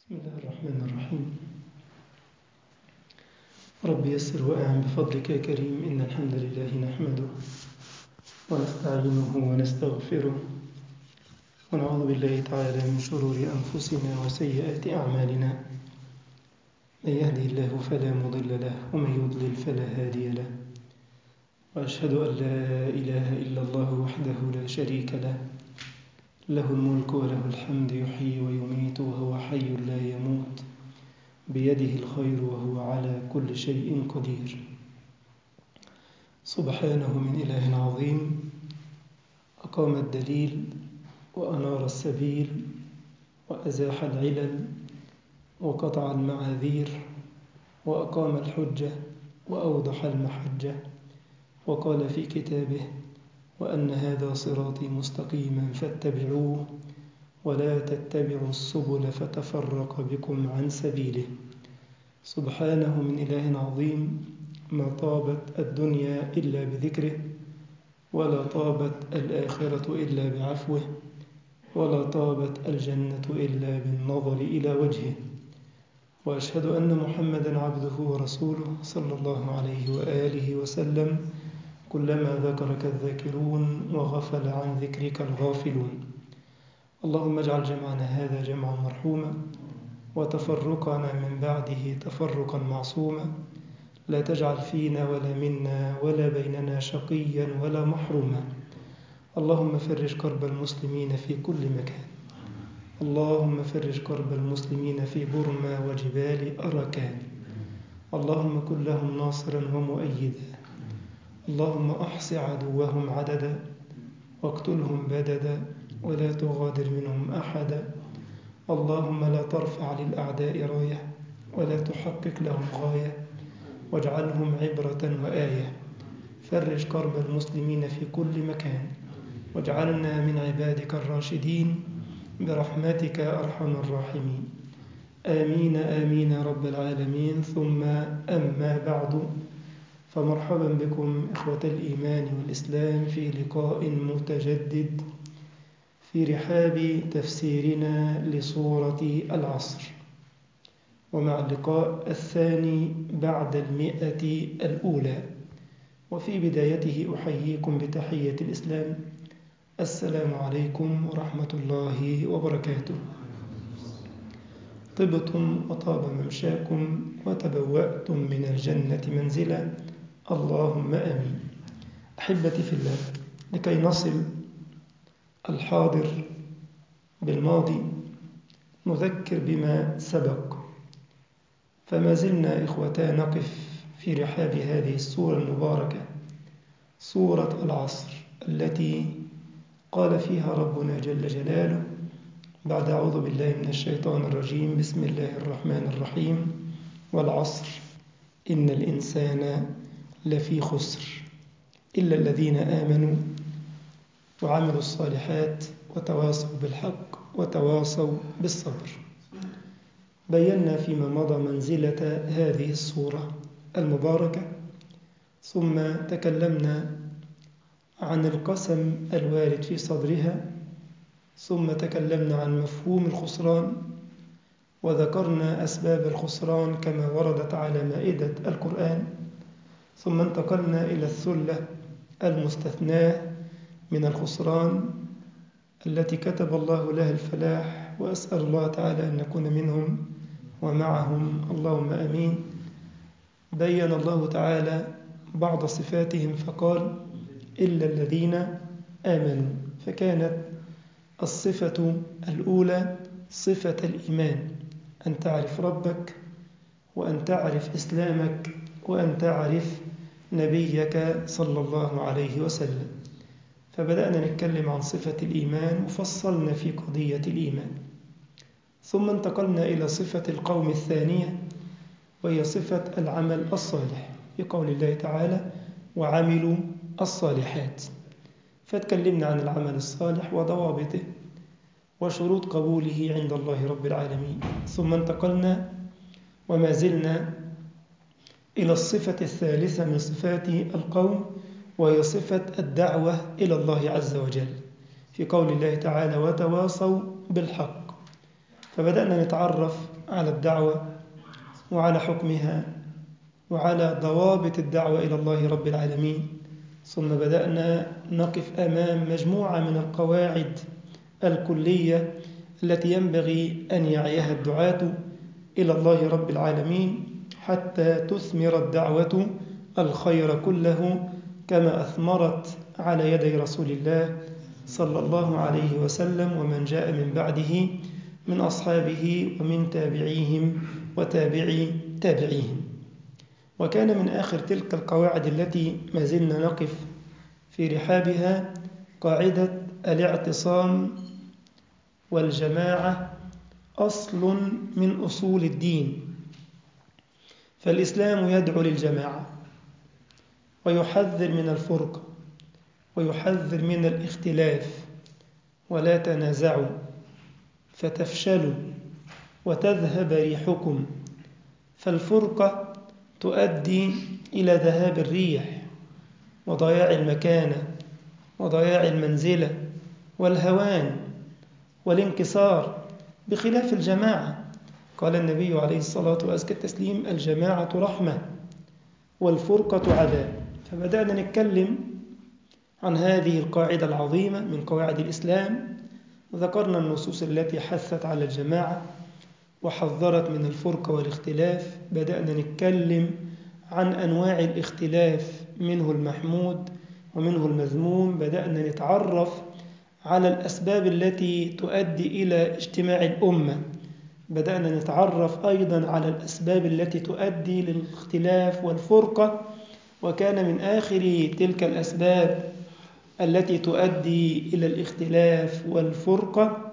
بسم الله الرحمن الرحيم رب يسر وأعن بفضلك يا كريم إن الحمد لله نحمده ونستعينه ونستغفره ونعوذ بالله تعالى من شرور أنفسنا وسيئات أعمالنا من يهدي الله فلا مضل له ومن يضلل فلا هادي له وأشهد أن لا إله إلا الله وحده لا شريك له له الملك وله الحمد يحيي ويميت وهو حي لا يموت بيده الخير وهو على كل شيء قدير سبحانه من إله عظيم أقام الدليل وأنار السبيل وأزاح العلل وقطع المعاذير وأقام الحجة وأوضح المحجة وقال في كتابه وأن هذا صراطي مستقيما فاتبعوه ولا تتبعوا السبل فتفرق بكم عن سبيله سبحانه من إله عظيم ما طابت الدنيا إلا بذكره ولا طابت الآخرة إلا بعفوه ولا طابت الجنة إلا بالنظر إلى وجهه وأشهد أن محمدا عبده ورسوله صلى الله عليه وآله وسلم كلما ذكرك الذاكرون وغفل عن ذكرك الغافلون اللهم اجعل جمعنا هذا جمعا مرحوما وتفرقنا من بعده تفرقا معصوما لا تجعل فينا ولا منا ولا بيننا شقيا ولا محروما اللهم فرج كرب المسلمين في كل مكان اللهم فرج كرب المسلمين في برما وجبال أركان اللهم كن لهم ناصرا ومؤيدا اللهم أحص عدوهم عددا واقتلهم بددا ولا تغادر منهم أحدا اللهم لا ترفع للأعداء راية ولا تحقق لهم غاية واجعلهم عبرة وآية فرج كرب المسلمين في كل مكان واجعلنا من عبادك الراشدين برحمتك أرحم الراحمين آمين آمين رب العالمين ثم أما بعد فمرحبا بكم إخوة الإيمان والإسلام في لقاء متجدد في رحاب تفسيرنا لصورة العصر ومع اللقاء الثاني بعد المئة الأولى وفي بدايته أحييكم بتحية الإسلام السلام عليكم ورحمة الله وبركاته طبتم وطاب ممشاكم وتبوأتم من الجنة منزلا اللهم امين احبتي في الله لكي نصل الحاضر بالماضي نذكر بما سبق فما زلنا اخوتا نقف في رحاب هذه السوره المباركه سوره العصر التي قال فيها ربنا جل جلاله بعد اعوذ بالله من الشيطان الرجيم بسم الله الرحمن الرحيم والعصر ان الانسان لفي خسر إلا الذين آمنوا وعملوا الصالحات وتواصوا بالحق وتواصوا بالصبر بينا فيما مضى منزلة هذه الصورة المباركة ثم تكلمنا عن القسم الوارد في صدرها ثم تكلمنا عن مفهوم الخسران وذكرنا أسباب الخسران كما وردت على مائدة القرآن ثم انتقلنا إلى الثلة المستثناة من الخسران التي كتب الله لها الفلاح وأسأل الله تعالى أن نكون منهم ومعهم اللهم أمين بين الله تعالى بعض صفاتهم فقال إلا الذين آمنوا فكانت الصفة الأولى صفة الإيمان أن تعرف ربك وأن تعرف إسلامك وأن تعرف نبيك صلى الله عليه وسلم فبدأنا نتكلم عن صفة الإيمان وفصلنا في قضية الإيمان ثم انتقلنا إلى صفة القوم الثانية وهي صفة العمل الصالح في قول الله تعالى وعملوا الصالحات فتكلمنا عن العمل الصالح وضوابطه وشروط قبوله عند الله رب العالمين ثم انتقلنا وما زلنا إلى الصفة الثالثة من صفات القوم وهي صفة الدعوة إلى الله عز وجل في قول الله تعالى وتواصوا بالحق فبدأنا نتعرف على الدعوة وعلى حكمها وعلى ضوابط الدعوة إلى الله رب العالمين ثم بدأنا نقف أمام مجموعة من القواعد الكلية التي ينبغي أن يعيها الدعاة إلى الله رب العالمين حتى تثمر الدعوة الخير كله كما أثمرت على يدي رسول الله صلى الله عليه وسلم ومن جاء من بعده من أصحابه ومن تابعيهم وتابعي تابعيهم وكان من آخر تلك القواعد التي ما زلنا نقف في رحابها قاعدة الاعتصام والجماعة أصل من أصول الدين فالإسلام يدعو للجماعة ويحذر من الفرقة ويحذر من الاختلاف ولا تنازعوا فتفشلوا وتذهب ريحكم فالفرقة تؤدي إلى ذهاب الريح وضياع المكانة وضياع المنزلة والهوان والانكسار بخلاف الجماعة قال النبي عليه الصلاة وأزكى التسليم الجماعة رحمة والفرقة عذاب فبدأنا نتكلم عن هذه القاعدة العظيمة من قواعد الإسلام وذكرنا النصوص التي حثت على الجماعة وحذرت من الفرقة والاختلاف بدأنا نتكلم عن أنواع الاختلاف منه المحمود ومنه المذموم بدأنا نتعرف على الأسباب التي تؤدي إلى اجتماع الأمة بدأنا نتعرف أيضا على الأسباب التي تؤدي للاختلاف والفرقة وكان من آخر تلك الأسباب التي تؤدي إلى الاختلاف والفرقة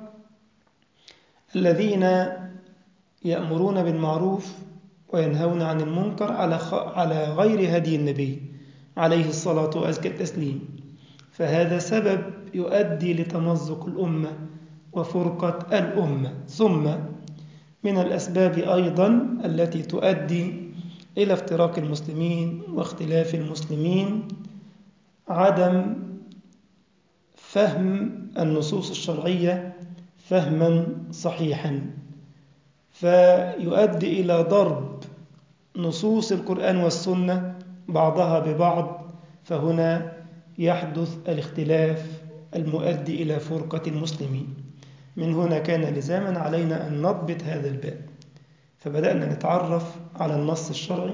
الذين يأمرون بالمعروف وينهون عن المنكر على على غير هدي النبي عليه الصلاة وأزكى التسليم فهذا سبب يؤدي لتمزق الأمة وفرقة الأمة ثم من الأسباب أيضا التي تؤدي إلى افتراق المسلمين واختلاف المسلمين عدم فهم النصوص الشرعية فهما صحيحا فيؤدي إلى ضرب نصوص القرآن والسنة بعضها ببعض فهنا يحدث الاختلاف المؤدي إلى فرقة المسلمين من هنا كان لزاما علينا أن نضبط هذا الباب فبدأنا نتعرف على النص الشرعي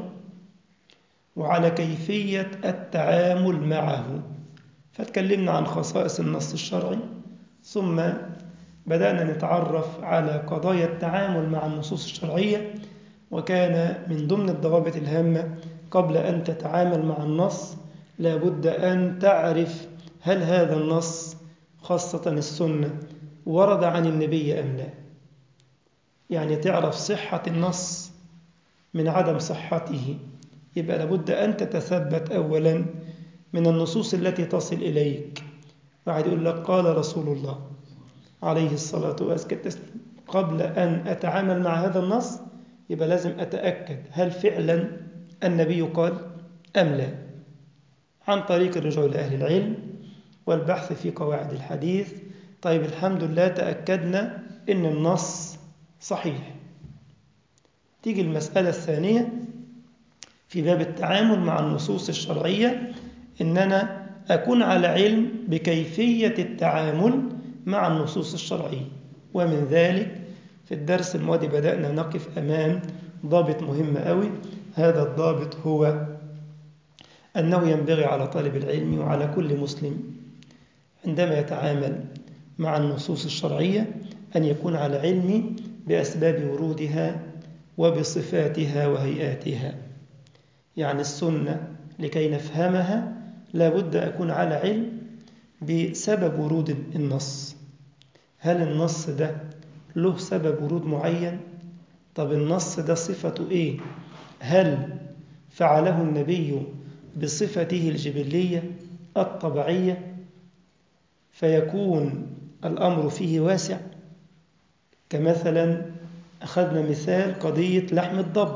وعلى كيفية التعامل معه فتكلمنا عن خصائص النص الشرعي ثم بدأنا نتعرف على قضايا التعامل مع النصوص الشرعية وكان من ضمن الضوابط الهامة قبل أن تتعامل مع النص لابد أن تعرف هل هذا النص خاصة السنة ورد عن النبي أم لا يعني تعرف صحة النص من عدم صحته يبقى لابد أن تتثبت أولا من النصوص التي تصل إليك بعد يقول لك قال رسول الله عليه الصلاة والسلام قبل أن أتعامل مع هذا النص يبقى لازم أتأكد هل فعلا النبي قال أم لا عن طريق الرجوع لأهل العلم والبحث في قواعد الحديث طيب الحمد لله تأكدنا أن النص صحيح تيجي المسألة الثانية في باب التعامل مع النصوص الشرعية إن أنا أكون على علم بكيفية التعامل مع النصوص الشرعية ومن ذلك في الدرس الماضي بدأنا نقف أمام ضابط مهم أوي هذا الضابط هو أنه ينبغي على طالب العلم وعلى كل مسلم عندما يتعامل مع النصوص الشرعية أن يكون على علم بأسباب ورودها وبصفاتها وهيئاتها يعني السنة لكي نفهمها لابد أكون على علم بسبب ورود النص هل النص ده له سبب ورود معين طب النص ده صفته إيه هل فعله النبي بصفته الجبلية الطبيعية فيكون الأمر فيه واسع كمثلا أخذنا مثال قضية لحم الضب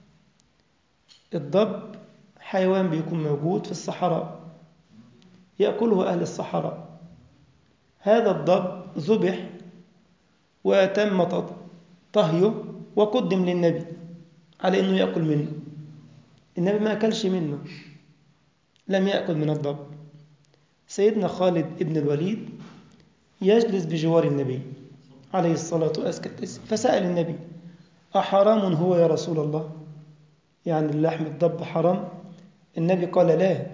الضب حيوان بيكون موجود في الصحراء يأكله أهل الصحراء هذا الضب ذبح وتم طهيه وقدم للنبي على أنه يأكل منه النبي ما أكلش منه لم يأكل من الضب سيدنا خالد ابن الوليد يجلس بجوار النبي عليه الصلاة والسلام فسأل النبي أحرام هو يا رسول الله يعني اللحم الضب حرام النبي قال لا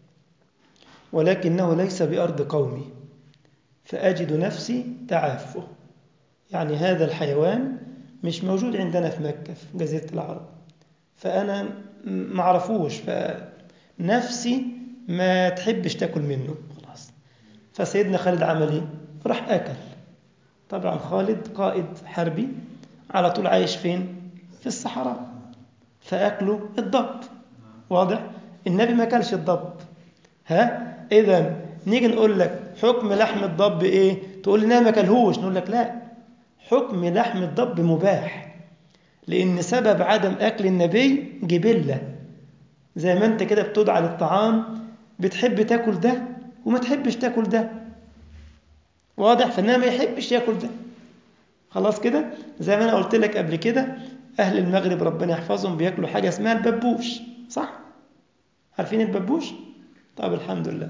ولكنه ليس بأرض قومي فأجد نفسي تعافه يعني هذا الحيوان مش موجود عندنا في مكة في جزيرة العرب فأنا معرفوش فنفسي ما تحبش تاكل منه خلاص فسيدنا خالد عمل ايه راح أكل طبعا خالد قائد حربي على طول عايش فين في الصحراء فأكله الضب واضح النبي ما كلش الضب ها إذا نيجي نقول لك حكم لحم الضب إيه تقول لنا ما كلهوش نقول لك لا حكم لحم الضب مباح لأن سبب عدم أكل النبي جبلة زي ما أنت كده بتدعى للطعام بتحب تاكل ده وما تحبش تاكل ده واضح فإنما ما يحبش ياكل ده خلاص كده زي ما أنا قلت لك قبل كده أهل المغرب ربنا يحفظهم بياكلوا حاجة اسمها الببوش صح؟ عارفين الببوش؟ طب الحمد لله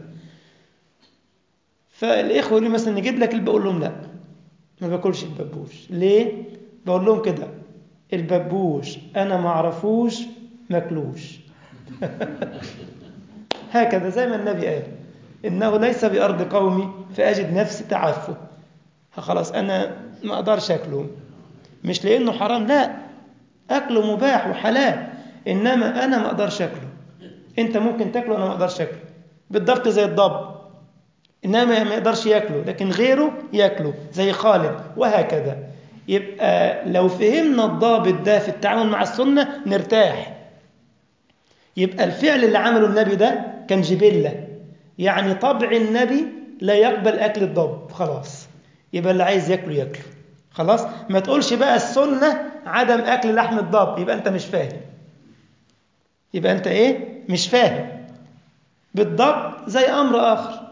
فالإخوة يقولوا مثلا نجيب لك اللي بقول لهم لا ما باكلش الببوش ليه؟ بقول لهم كده الببوش أنا ما أعرفوش ماكلوش هكذا زي ما النبي قال إنه ليس بأرض قومي فأجد نفسي تعفه خلاص أنا ما أقدرش أكله مش لأنه حرام لا أكله مباح وحلال إنما أنا ما أقدرش أكله أنت ممكن تاكله أنا ما أقدرش أكله بالضبط زي الضب إنما ما يقدرش ياكله لكن غيره ياكله زي خالد وهكذا يبقى لو فهمنا الضابط ده في التعامل مع السنة نرتاح يبقى الفعل اللي عمله النبي ده كان جبلة يعني طبع النبي لا يقبل أكل الضب خلاص يبقى اللي عايز ياكله ياكله خلاص ما تقولش بقى السنة عدم أكل لحم الضب يبقى أنت مش فاهم يبقى أنت إيه مش فاهم بالضبط زي أمر آخر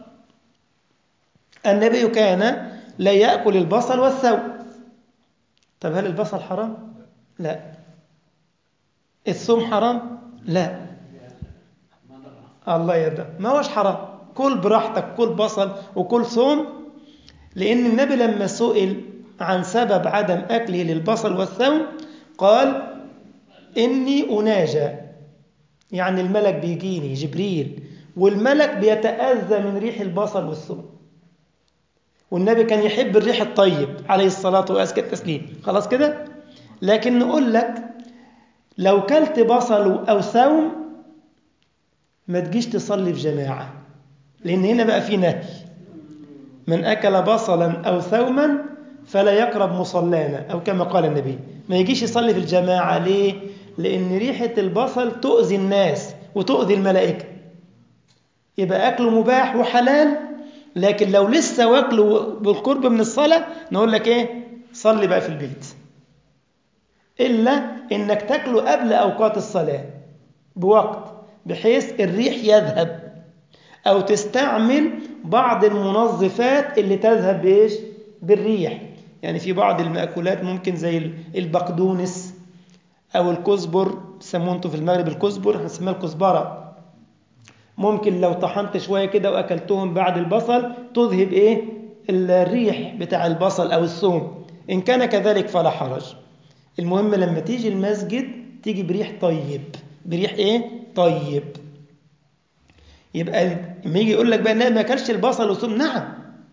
النبي كان لا يأكل البصل والثوم طب هل البصل حرام؟ لا الثوم حرام؟ لا الله يرضى ما هوش حرام كل براحتك كل بصل وكل ثوم لأن النبي لما سئل عن سبب عدم أكله للبصل والثوم قال إني أناجى يعني الملك بيجيني جبريل والملك بيتأذى من ريح البصل والثوم والنبي كان يحب الريح الطيب عليه الصلاة وأزكى التسليم خلاص كده لكن نقول لك لو كلت بصل أو ثوم ما تجيش تصلي في جماعة لأن هنا بقى في نهي من أكل بصلا أو ثوما فلا يقرب مصلانا أو كما قال النبي ما يجيش يصلي في الجماعة ليه؟ لأن ريحة البصل تؤذي الناس وتؤذي الملائكة يبقى أكله مباح وحلال لكن لو لسه واكله بالقرب من الصلاة نقول لك إيه؟ صلي بقى في البيت إلا إنك تاكله قبل أوقات الصلاة بوقت بحيث الريح يذهب أو تستعمل بعض المنظفات اللي تذهب بإيش؟ بالريح يعني في بعض المأكولات ممكن زي البقدونس أو الكزبر سموه انتوا في المغرب الكزبر هنسميها الكزبرة ممكن لو طحنت شوية كده وأكلتهم بعد البصل تذهب إيه؟ الريح بتاع البصل أو الثوم إن كان كذلك فلا حرج المهم لما تيجي المسجد تيجي بريح طيب بريح إيه؟ طيب يبقى لما يجي يقول لك بقى ما أكلش البصل والثوم نعم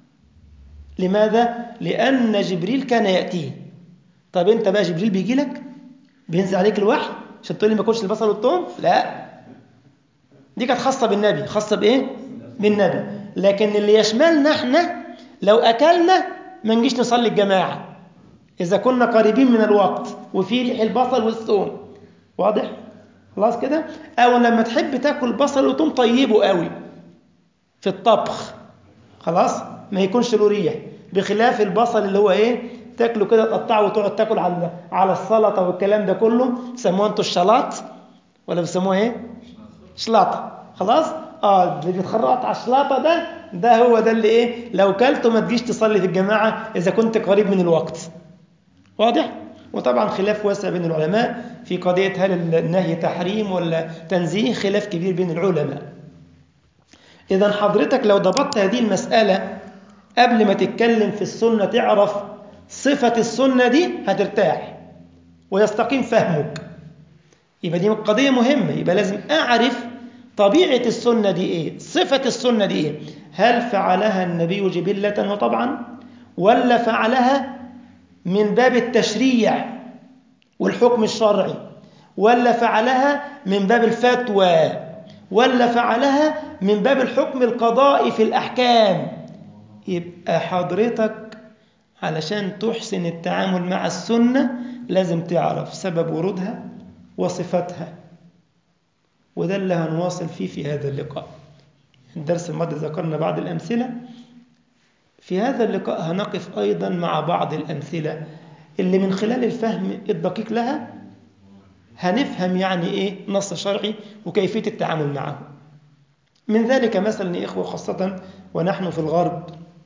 لماذا؟ لأن جبريل كان يأتيه طب أنت بقى جبريل بيجي لك بينزل عليك الوحي عشان تقول لي ما أكلش البصل والثوم لا دي كانت خاصة بالنبي خاصة بإيه؟ بالنبي لكن اللي يشملنا احنا لو أكلنا ما نجيش نصلي الجماعة إذا كنا قريبين من الوقت وفي ريح البصل والثوم واضح؟ خلاص كده؟ أو لما تحب تاكل بصل وثوم طيبه قوي في الطبخ خلاص؟ ما يكونش له ريح بخلاف البصل اللي هو ايه تاكله كده تقطعه وتقعد تاكل على على السلطه والكلام ده كله سموه انتوا الشلاط ولا بيسموه ايه شلاطه خلاص اه اللي بيتخرط على الشلاطه ده ده هو ده اللي ايه لو كلته ما تجيش تصلي في الجماعه اذا كنت قريب من الوقت واضح وطبعا خلاف واسع بين العلماء في قضية هل النهي تحريم ولا تنزيه خلاف كبير بين العلماء إذا حضرتك لو ضبطت هذه المسألة قبل ما تتكلم في السنة تعرف صفة السنة دي هترتاح ويستقيم فهمك يبقى دي قضية مهمة يبقى لازم أعرف طبيعة السنة دي إيه صفة السنة دي إيه هل فعلها النبي جبلة وطبعا ولا فعلها من باب التشريع والحكم الشرعي ولا فعلها من باب الفتوى ولا فعلها من باب الحكم القضائي في الأحكام يبقى حضرتك علشان تحسن التعامل مع السنة لازم تعرف سبب ورودها وصفتها وده اللي هنواصل فيه في هذا اللقاء الدرس الماضي ذكرنا بعض الأمثلة في هذا اللقاء هنقف أيضا مع بعض الأمثلة اللي من خلال الفهم الدقيق لها هنفهم يعني إيه نص شرعي وكيفية التعامل معه من ذلك مثلا يا إخوة خاصة ونحن في الغرب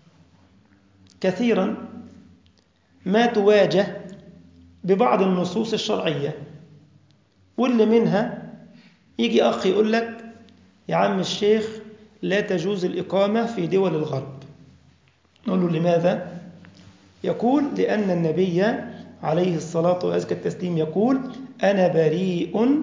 كثيرا ما تواجه ببعض النصوص الشرعية واللي منها يجي أخ يقول لك يا عم الشيخ لا تجوز الإقامة في دول الغرب نقول له لماذا؟ يقول لأن النبي عليه الصلاة وأزكى التسليم يقول أنا بريء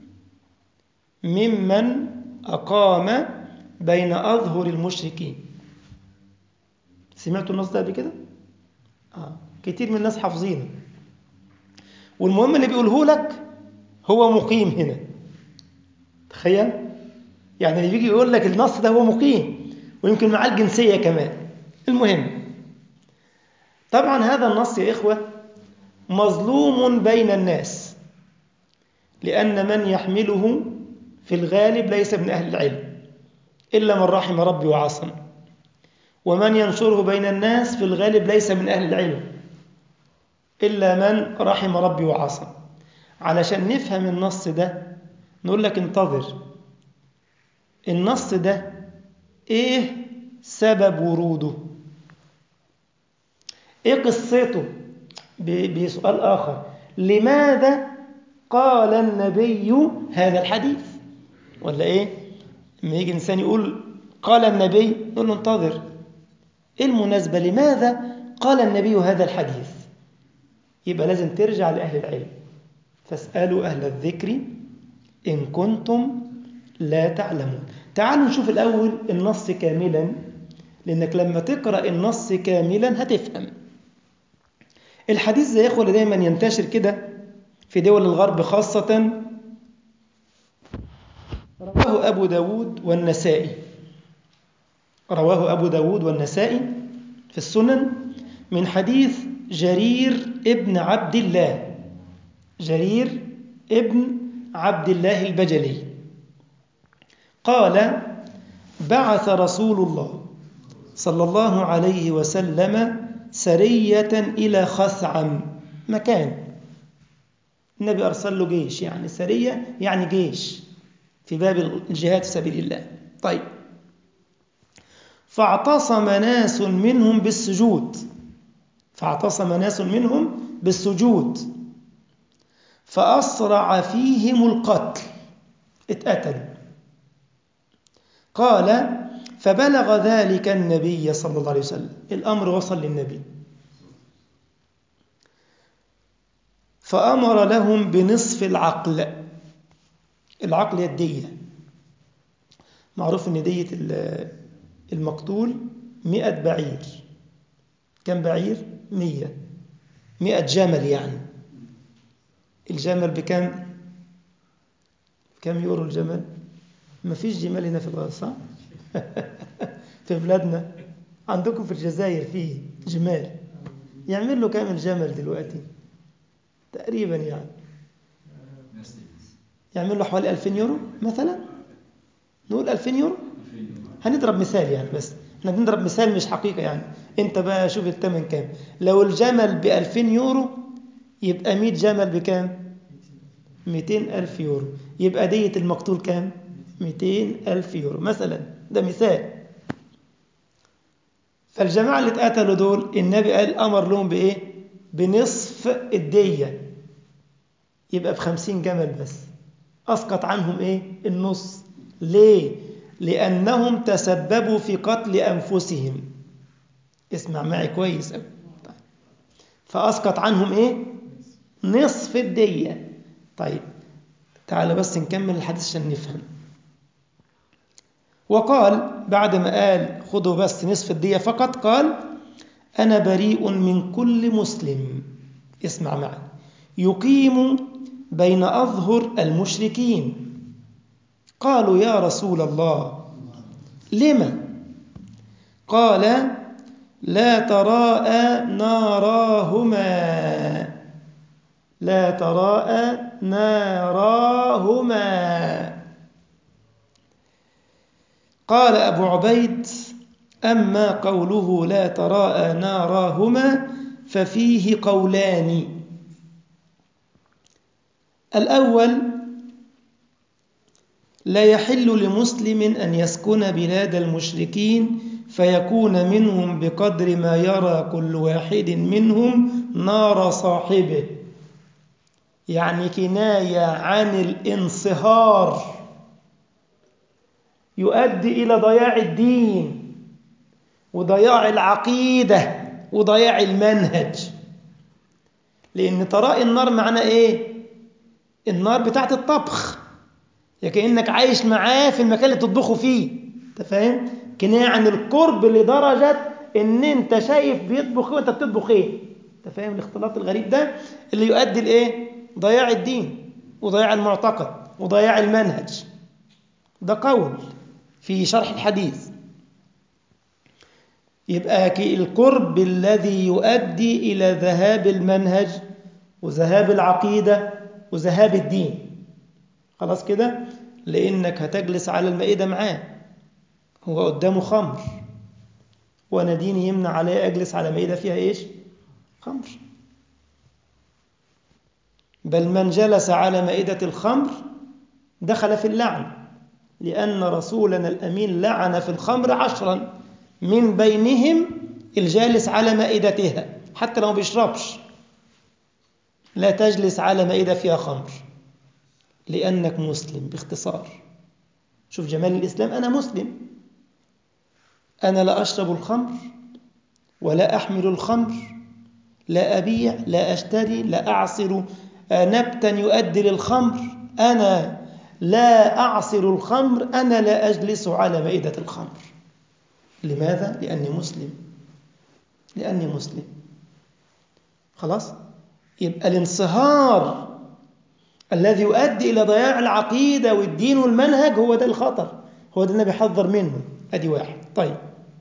ممن أقام بين أظهر المشركين سمعتوا النص ده قبل كده؟ آه. كتير من الناس حافظينه والمهم اللي بيقوله لك هو مقيم هنا تخيل يعني اللي بيجي يقول لك النص ده هو مقيم ويمكن معاه الجنسية كمان المهم طبعا هذا النص يا إخوة مظلوم بين الناس لأن من يحمله في الغالب ليس من أهل العلم إلا من رحم ربي وعصم ومن ينشره بين الناس في الغالب ليس من أهل العلم إلا من رحم ربي وعصم علشان نفهم النص ده نقول لك انتظر النص ده ايه سبب وروده ايه قصته بسؤال آخر لماذا قال النبي هذا الحديث ولا ايه لما يجي إنسان يقول قال النبي نقول له انتظر ايه المناسبة لماذا قال النبي هذا الحديث يبقى لازم ترجع لأهل العلم فاسألوا أهل الذكر إن كنتم لا تعلمون تعالوا نشوف الأول النص كاملا لأنك لما تقرأ النص كاملا هتفهم الحديث زي يا اللي دايما ينتشر كده في دول الغرب خاصة رواه أبو داود والنسائي رواه أبو داود والنسائي في السنن من حديث جرير ابن عبد الله جرير ابن عبد الله البجلي قال بعث رسول الله صلى الله عليه وسلم سرية إلى خثعم مكان النبي أرسل له جيش يعني سرية يعني جيش في باب الجهاد في سبيل الله طيب فاعتصم ناس منهم بالسجود فاعتصم ناس منهم بالسجود فأسرع فيهم القتل اتقتلوا قال فبلغ ذلك النبي صلى الله عليه وسلم الأمر وصل للنبي فأمر لهم بنصف العقل العقل هي الدية معروف أن دية المقتول مئة بعير كم بعير؟ مية مئة جمل يعني الجمل بكم؟ كم يورو الجمل؟ ما فيش جمال هنا في الغرب صح؟ في بلادنا عندكم في الجزائر فيه جمال يعمل له كام الجمل دلوقتي تقريبا يعني يعمل له حوالي 2000 يورو مثلا نقول 2000 يورو هنضرب مثال يعني بس احنا بنضرب مثال مش حقيقة يعني انت بقى شوف الثمن كام لو الجمل ب 2000 يورو يبقى 100 جمل بكام 200 ألف يورو يبقى دية المقتول كام 200 ألف يورو مثلا ده مثال فالجماعة اللي اتقتلوا دول النبي قال أمر لهم بإيه بنصف نصف الدية يبقى بخمسين جمل بس أسقط عنهم إيه؟ النص ليه؟ لأنهم تسببوا في قتل أنفسهم اسمع معي كويس أوي طيب. فأسقط عنهم إيه؟ نصف الدية طيب تعال بس نكمل الحديث عشان نفهم وقال بعد ما قال خذوا بس نصف الدية فقط قال أنا بريء من كل مسلم اسمع معي يقيم بين أظهر المشركين قالوا يا رسول الله لما قال لا تراءى ناراهما لا تراءى ناراهما قال أبو عبيد أما قوله لا تراءى ناراهما ففيه قولان الأول لا يحل لمسلم أن يسكن بلاد المشركين فيكون منهم بقدر ما يرى كل واحد منهم نار صاحبه يعني كناية عن الانصهار يؤدي إلى ضياع الدين وضياع العقيدة وضياع المنهج لأن طراء النار معناه إيه؟ النار بتاعت الطبخ يا كأنك عايش معاه في المكان اللي تطبخه فيه أنت فاهم؟ كناية عن القرب لدرجة إن أنت شايف بيطبخ وأنت بتطبخ إيه؟ أنت فاهم الاختلاط الغريب ده اللي يؤدي لإيه؟ ضياع الدين وضياع المعتقد وضياع المنهج ده قول في شرح الحديث يبقى القرب الذي يؤدي إلى ذهاب المنهج وذهاب العقيدة وذهاب الدين خلاص كده لأنك هتجلس على المائدة معاه هو قدامه خمر وأنا ديني يمنع علي أجلس على مائدة فيها إيش خمر بل من جلس على مائدة الخمر دخل في اللعن لأن رسولنا الأمين لعن في الخمر عشرا من بينهم الجالس على مائدتها حتى لو بيشربش لا تجلس على مائدة فيها خمر لأنك مسلم باختصار شوف جمال الإسلام أنا مسلم أنا لا أشرب الخمر ولا أحمل الخمر لا أبيع لا أشتري لا أعصر نبتا يؤدي للخمر أنا لا أعصر الخمر أنا لا أجلس على مائدة الخمر لماذا؟ لأني مسلم لأني مسلم خلاص؟ يبقى الانصهار الذي يؤدي إلى ضياع العقيدة والدين والمنهج هو ده الخطر هو ده النبي حذر منه أدي واحد طيب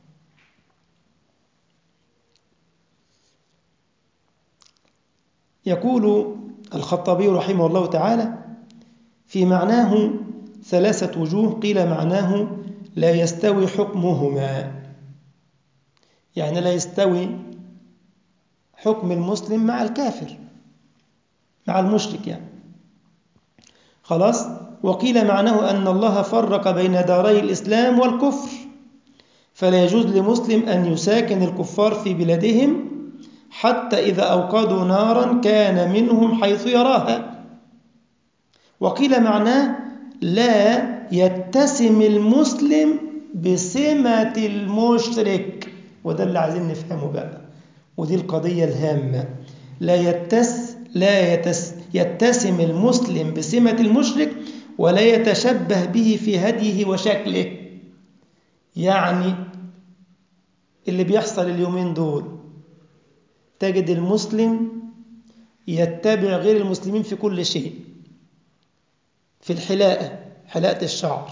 يقول الخطابي رحمه الله تعالى في معناه ثلاثة وجوه قيل معناه لا يستوي حكمهما يعني لا يستوي حكم المسلم مع الكافر مع المشرك يعني خلاص وقيل معناه أن الله فرق بين داري الإسلام والكفر فلا يجوز لمسلم أن يساكن الكفار في بلادهم حتى إذا أوقدوا نارا كان منهم حيث يراها وقيل معناه لا يتسم المسلم بسمة المشرك وده اللي عايزين نفهمه بقى ودي القضية الهامة لا يتس لا يتس يتسم المسلم بسمة المشرك ولا يتشبه به في هديه وشكله يعني اللي بيحصل اليومين دول تجد المسلم يتبع غير المسلمين في كل شيء في الحلاقة حلاقة الشعر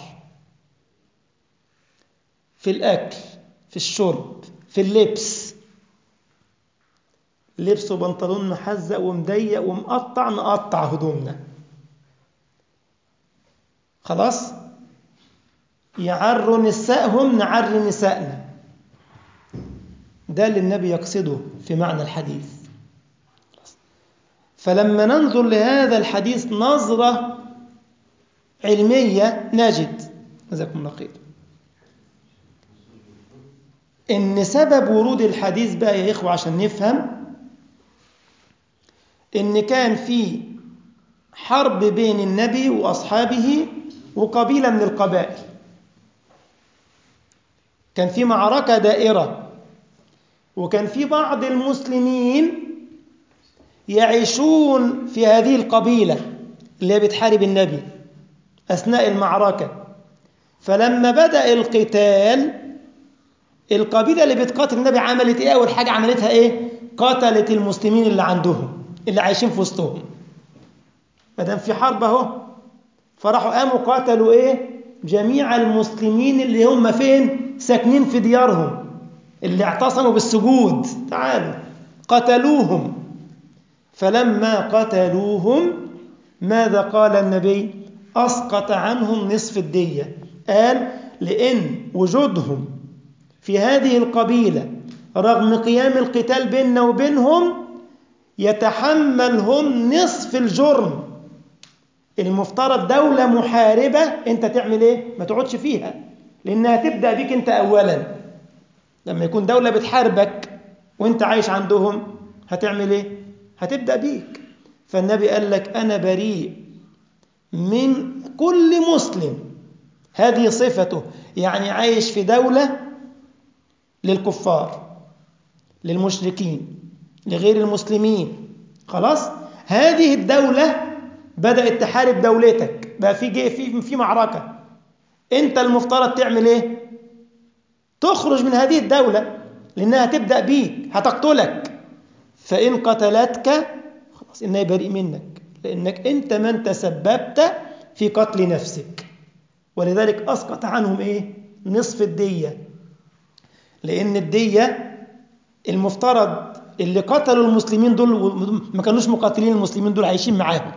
في الأكل في الشرب في اللبس لبس وبنطلون محزق ومضيق ومقطع نقطع هدومنا خلاص يعروا نسائهم نعري نسائنا ده اللي النبي يقصده في معنى الحديث فلما ننظر لهذا الحديث نظرة علمية نجد جزاكم الله خير إن سبب ورود الحديث بقى يا إخوة عشان نفهم إن كان في حرب بين النبي وأصحابه وقبيلة من القبائل كان في معركة دائرة وكان في بعض المسلمين يعيشون في هذه القبيلة اللي هي بتحارب النبي أثناء المعركة فلما بدأ القتال القبيلة اللي بتقاتل النبي عملت إيه أول حاجة عملتها إيه قتلت المسلمين اللي عندهم اللي عايشين في وسطهم ما دام في حرب أهو فراحوا قاموا قاتلوا إيه جميع المسلمين اللي هم فين ساكنين في ديارهم اللي اعتصموا بالسجود تعالوا قتلوهم فلما قتلوهم ماذا قال النبي أسقط عنهم نصف الدية قال لأن وجودهم في هذه القبيلة رغم قيام القتال بيننا وبينهم يتحملهم نصف الجرم المفترض دولة محاربة انت تعمل ايه ما تقعدش فيها لانها تبدأ بيك انت اولا لما يكون دولة بتحاربك وانت عايش عندهم هتعمل ايه هتبدأ بيك فالنبي قال لك انا بريء من كل مسلم هذه صفته يعني عايش في دولة للكفار للمشركين لغير المسلمين خلاص هذه الدولة بدأت تحارب دولتك بقى في جي في في معركة انت المفترض تعمل ايه تخرج من هذه الدولة لانها تبدأ بيك هتقتلك فإن قتلتك خلاص إنها بريء منك لأنك أنت من تسببت في قتل نفسك ولذلك أسقط عنهم إيه نصف الدية لأن الدية المفترض اللي قتلوا المسلمين دول ما كانوش مقاتلين المسلمين دول عايشين معاهم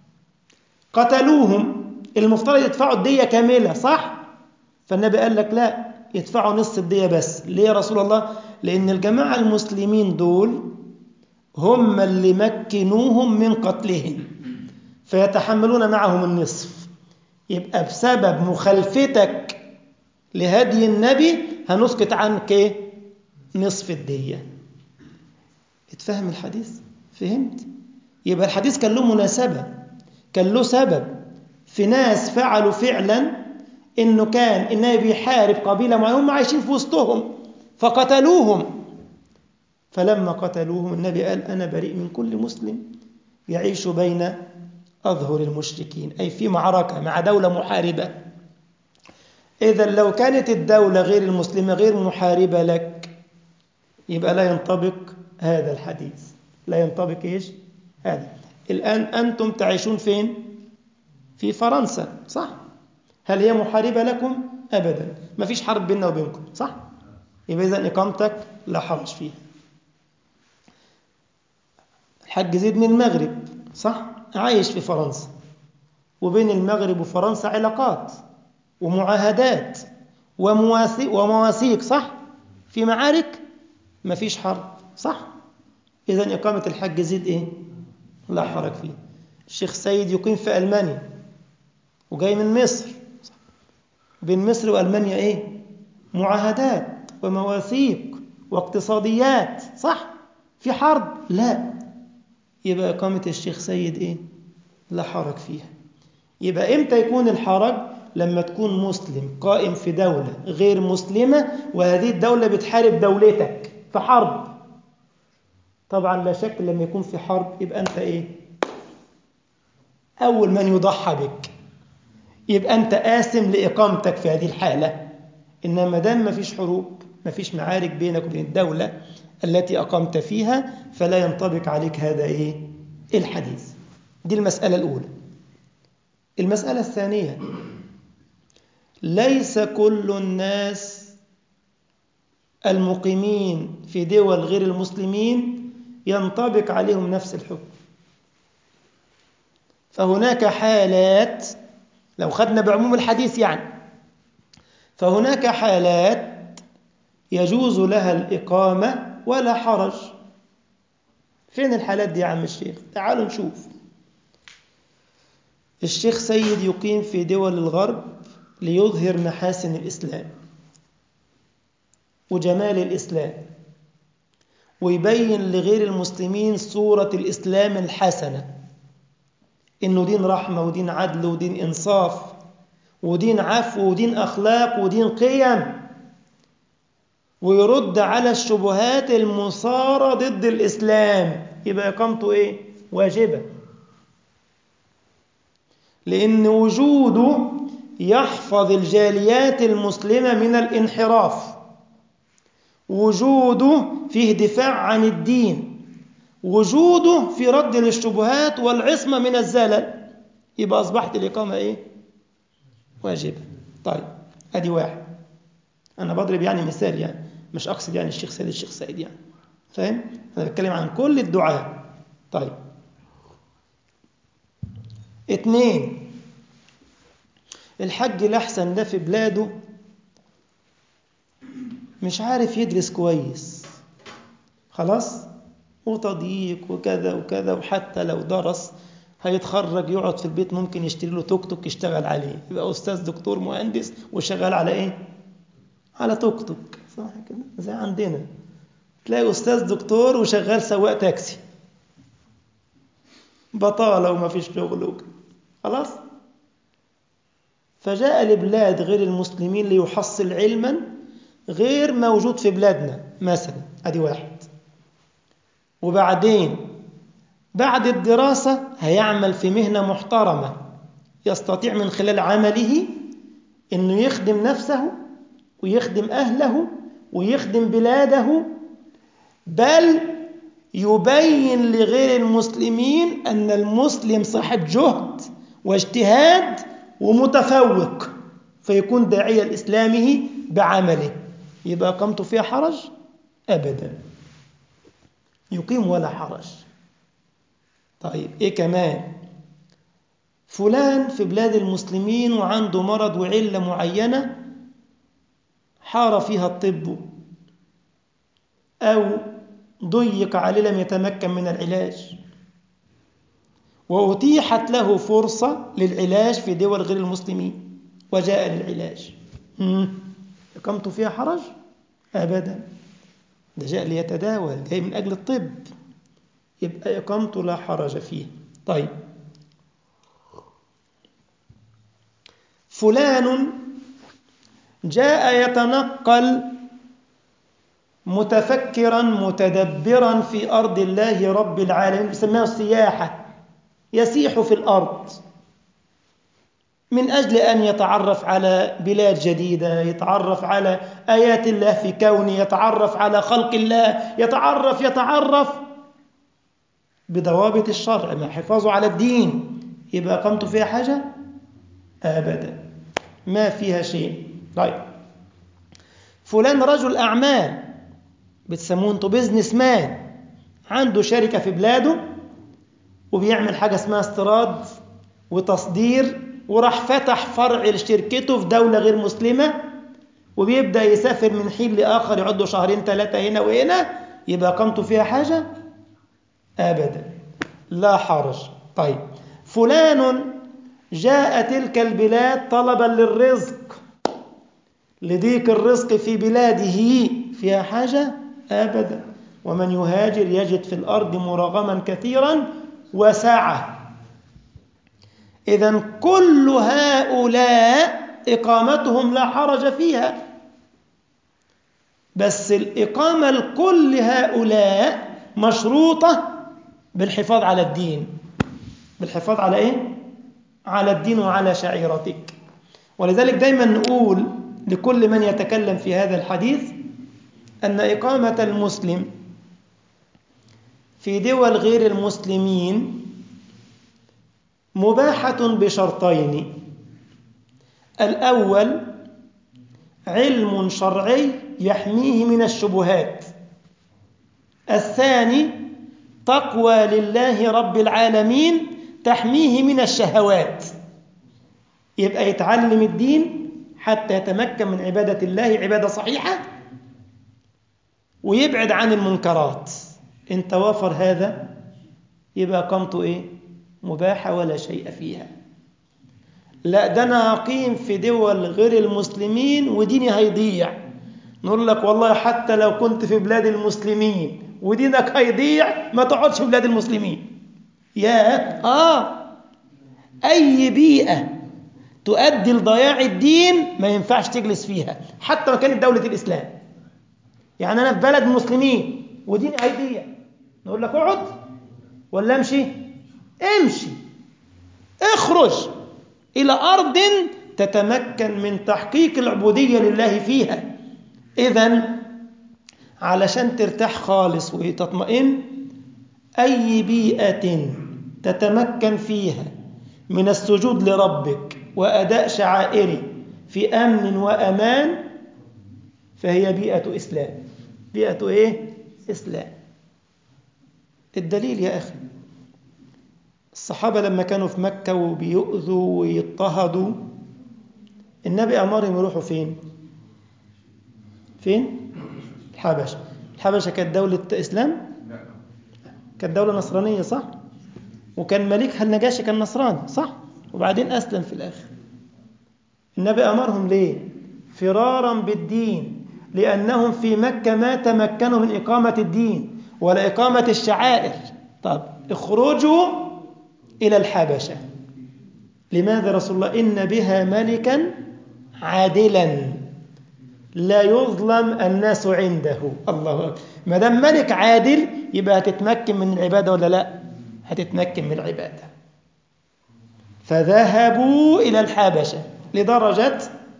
قتلوهم المفترض يدفعوا الدية كاملة صح؟ فالنبي قال لك لا يدفعوا نصف الدية بس ليه يا رسول الله؟ لأن الجماعة المسلمين دول هم اللي مكنوهم من قتلهم فيتحملون معهم النصف يبقى بسبب مخالفتك لهدي النبي هنسكت عنك إيه؟ نصف الدية اتفهم الحديث فهمت يبقى الحديث كان له مناسبة كان له سبب في ناس فعلوا فعلا انه كان النبي بيحارب قبيلة معينة هم عايشين في وسطهم فقتلوهم فلما قتلوهم النبي قال أنا بريء من كل مسلم يعيش بين أظهر المشركين أي في معركة مع دولة محاربة إذا لو كانت الدولة غير المسلمة غير محاربة لك يبقى لا ينطبق هذا الحديث لا ينطبق إيش هذا الآن أنتم تعيشون فين في فرنسا صح هل هي محاربة لكم أبدا ما فيش حرب بيننا وبينكم صح يبقى إذا إقامتك لا حرج فيها الحاج زيد من المغرب صح عايش في فرنسا وبين المغرب وفرنسا علاقات ومعاهدات ومواثيق ومواثيق صح في معارك ما فيش حرب صح إذا إقامة الحج زيد إيه لا حرج فيه الشيخ سيد يقيم في ألمانيا وجاي من مصر بين مصر وألمانيا إيه معاهدات ومواثيق واقتصاديات صح في حرب لا يبقى إقامة الشيخ سيد إيه لا حرج فيها يبقى إمتى يكون الحرج لما تكون مسلم قائم في دولة غير مسلمة وهذه الدولة بتحارب دولتك في حرب طبعا لا شك لما يكون في حرب يبقى أنت إيه أول من يضحى بك يبقى أنت آثم لإقامتك في هذه الحالة إنما ما دام ما فيش حروب ما فيش معارك بينك وبين الدولة التي أقمت فيها فلا ينطبق عليك هذا إيه الحديث دي المسألة الأولى المسألة الثانية ليس كل الناس المقيمين في دول غير المسلمين ينطبق عليهم نفس الحكم فهناك حالات لو خدنا بعموم الحديث يعني فهناك حالات يجوز لها الإقامة ولا حرج فين الحالات دي يا عم الشيخ تعالوا نشوف الشيخ سيد يقيم في دول الغرب ليظهر محاسن الإسلام وجمال الإسلام ويبين لغير المسلمين صورة الإسلام الحسنة إنه دين رحمة ودين عدل ودين إنصاف ودين عفو ودين أخلاق ودين قيم ويرد على الشبهات المصارة ضد الإسلام يبقى إقامته إيه؟ واجبة لأن وجوده يحفظ الجاليات المسلمة من الانحراف وجوده فيه دفاع عن الدين وجوده في رد للشبهات والعصمة من الزلل يبقى أصبحت الإقامة إيه؟ واجبة طيب أدي واحد أنا بضرب يعني مثال يعني مش أقصد يعني الشيخ سيد الشيخ سيد يعني فاهم؟ أنا بتكلم عن كل الدعاء طيب اتنين الحج الأحسن ده في بلاده مش عارف يدرس كويس خلاص وتضييق وكذا وكذا وحتى لو درس هيتخرج يقعد في البيت ممكن يشتري له توك توك يشتغل عليه يبقى أستاذ دكتور مهندس وشغال على إيه؟ على توك توك صح كده زي عندنا تلاقي أستاذ دكتور وشغال سواق تاكسي بطالة وما فيش شغل وكده خلاص فجاء لبلاد غير المسلمين ليحصل علما غير موجود في بلادنا مثلا ادي واحد وبعدين بعد الدراسة هيعمل في مهنة محترمة يستطيع من خلال عمله انه يخدم نفسه ويخدم اهله ويخدم بلاده بل يبين لغير المسلمين ان المسلم صاحب جهد واجتهاد ومتفوق فيكون داعية لإسلامه بعمله يبقى قمت فيها حرج أبدا يقيم ولا حرج طيب إيه كمان فلان في بلاد المسلمين وعنده مرض وعلة معينة حار فيها الطب أو ضيق عليه لم يتمكن من العلاج وأتيحت له فرصة للعلاج في دول غير المسلمين وجاء للعلاج أقمت فيها حرج؟ أبدا ده جاء ليتداول جاي من أجل الطب يبقى إقامته لا حرج فيه طيب فلان جاء يتنقل متفكرا متدبرا في أرض الله رب العالمين بيسميها السياحة يسيح في الأرض من أجل أن يتعرف على بلاد جديدة يتعرف على آيات الله في كونه يتعرف على خلق الله يتعرف يتعرف بضوابط الشرع مع حفاظه على الدين يبقى قمت فيها حاجة أبدا ما فيها شيء طيب فلان رجل أعمال بتسموه انتوا بيزنس مان عنده شركة في بلاده وبيعمل حاجة اسمها استيراد وتصدير وراح فتح فرع لشركته في دولة غير مسلمة وبيبدأ يسافر من حين لآخر يقعد شهرين ثلاثة هنا وهنا يبقى قامته فيها حاجة أبدا لا حرج طيب فلان جاء تلك البلاد طلبا للرزق لضيق الرزق في بلاده فيها حاجة أبدا ومن يهاجر يجد في الأرض مرغما كثيرا وسعة إذا كل هؤلاء إقامتهم لا حرج فيها بس الإقامة لكل هؤلاء مشروطة بالحفاظ على الدين بالحفاظ على إيه؟ على الدين وعلى شعيرتك ولذلك دايما نقول لكل من يتكلم في هذا الحديث أن إقامة المسلم في دول غير المسلمين مباحة بشرطين الأول علم شرعي يحميه من الشبهات الثاني تقوى لله رب العالمين تحميه من الشهوات يبقى يتعلم الدين حتى يتمكن من عبادة الله عبادة صحيحة ويبعد عن المنكرات إن توافر هذا يبقى قامته إيه؟ مباحة ولا شيء فيها لا ده أنا أقيم في دول غير المسلمين وديني هيضيع نقول لك والله حتى لو كنت في بلاد المسلمين ودينك هيضيع ما تقعدش في بلاد المسلمين يا آه أي بيئة تؤدي لضياع الدين ما ينفعش تجلس فيها حتى لو كانت دولة الإسلام يعني أنا في بلد مسلمين وديني هيضيع نقول لك اقعد ولا امشي امشي اخرج إلى أرض تتمكن من تحقيق العبودية لله فيها إذا علشان ترتاح خالص وتطمئن أي بيئة تتمكن فيها من السجود لربك وأداء شعائره في أمن وأمان فهي بيئة إسلام بيئة إيه؟ إسلام الدليل يا أخي الصحابة لما كانوا في مكة وبيؤذوا ويضطهدوا النبي أمرهم يروحوا فين؟ فين؟ الحبشة الحبشة كانت دولة إسلام؟ كانت دولة نصرانية صح؟ وكان ملكها النجاشي كان نصراني صح؟ وبعدين أسلم في الآخر النبي أمرهم ليه؟ فرارا بالدين لأنهم في مكة ما تمكنوا من إقامة الدين ولا إقامة الشعائر طب اخرجوا إلى الحبشة لماذا رسول الله إن بها ملكا عادلا لا يظلم الناس عنده الله أكبر ما دام ملك عادل يبقى هتتمكن من العبادة ولا لا هتتمكن من العبادة فذهبوا إلى الحبشة لدرجة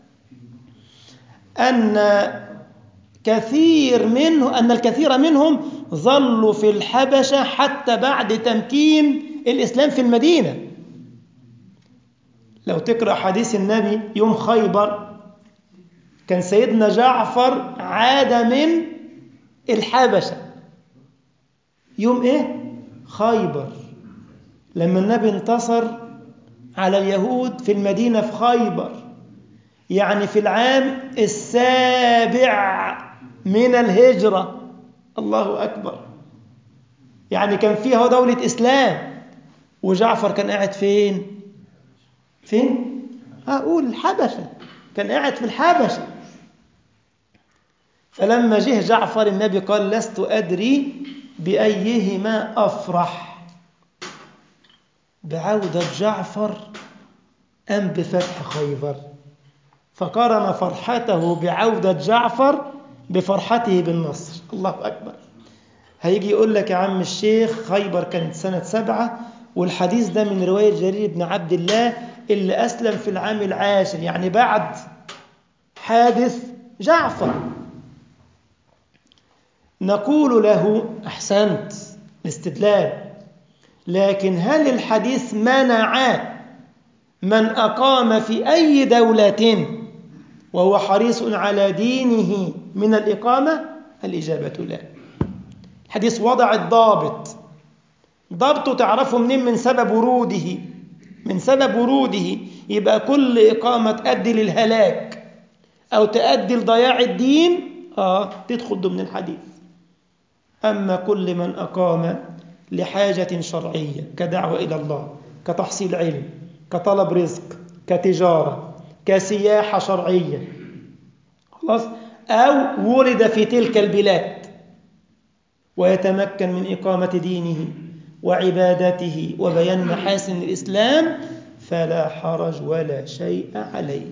أن كثير منه أن الكثير منهم ظلوا في الحبشة حتى بعد تمكين الإسلام في المدينة لو تقرأ حديث النبي يوم خيبر كان سيدنا جعفر عاد من الحبشة يوم إيه؟ خيبر لما النبي انتصر على اليهود في المدينة في خيبر يعني في العام السابع من الهجرة الله أكبر يعني كان فيها دولة إسلام وجعفر كان قاعد فين فين أقول الحبشة كان قاعد في الحبشة فلما جه جعفر النبي قال لست أدري بأيهما أفرح بعودة جعفر أم بفتح خيبر فقارن فرحته بعودة جعفر بفرحته بالنصر الله أكبر هيجي يقول لك يا عم الشيخ خيبر كانت سنة سبعة والحديث ده من رواية جرير بن عبد الله اللي أسلم في العام العاشر يعني بعد حادث جعفر نقول له أحسنت الاستدلال لكن هل الحديث منع من أقام في أي دولة وهو حريص على دينه من الإقامة الإجابة لا الحديث وضع الضابط ضبطه تعرفه منين من سبب وروده من سبب وروده يبقى كل إقامة تؤدي للهلاك أو تؤدي لضياع الدين آه تدخل ضمن الحديث أما كل من أقام لحاجة شرعية كدعوة إلى الله كتحصيل علم كطلب رزق كتجارة كسياحة شرعية خلاص أو ولد في تلك البلاد ويتمكن من إقامة دينه وعبادته وبيان محاسن الإسلام فلا حرج ولا شيء عليه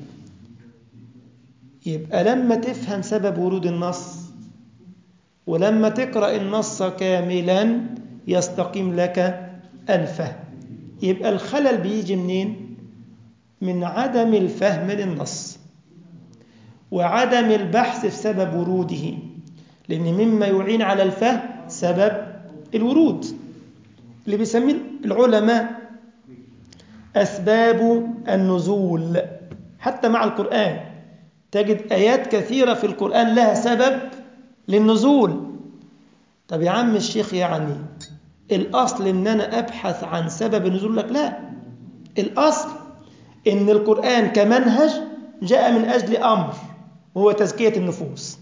يبقى لما تفهم سبب ورود النص ولما تقرأ النص كاملا يستقيم لك الفهم يبقى الخلل بيجي منين من عدم الفهم للنص وعدم البحث في سبب وروده لأن مما يعين على الفهم سبب الورود اللي بيسميه العلماء أسباب النزول حتى مع القرآن تجد آيات كثيرة في القرآن لها سبب للنزول طب يا عم الشيخ يعني الأصل إن أنا أبحث عن سبب النزول لك لا الأصل إن القرآن كمنهج جاء من أجل أمر وهو تزكية النفوس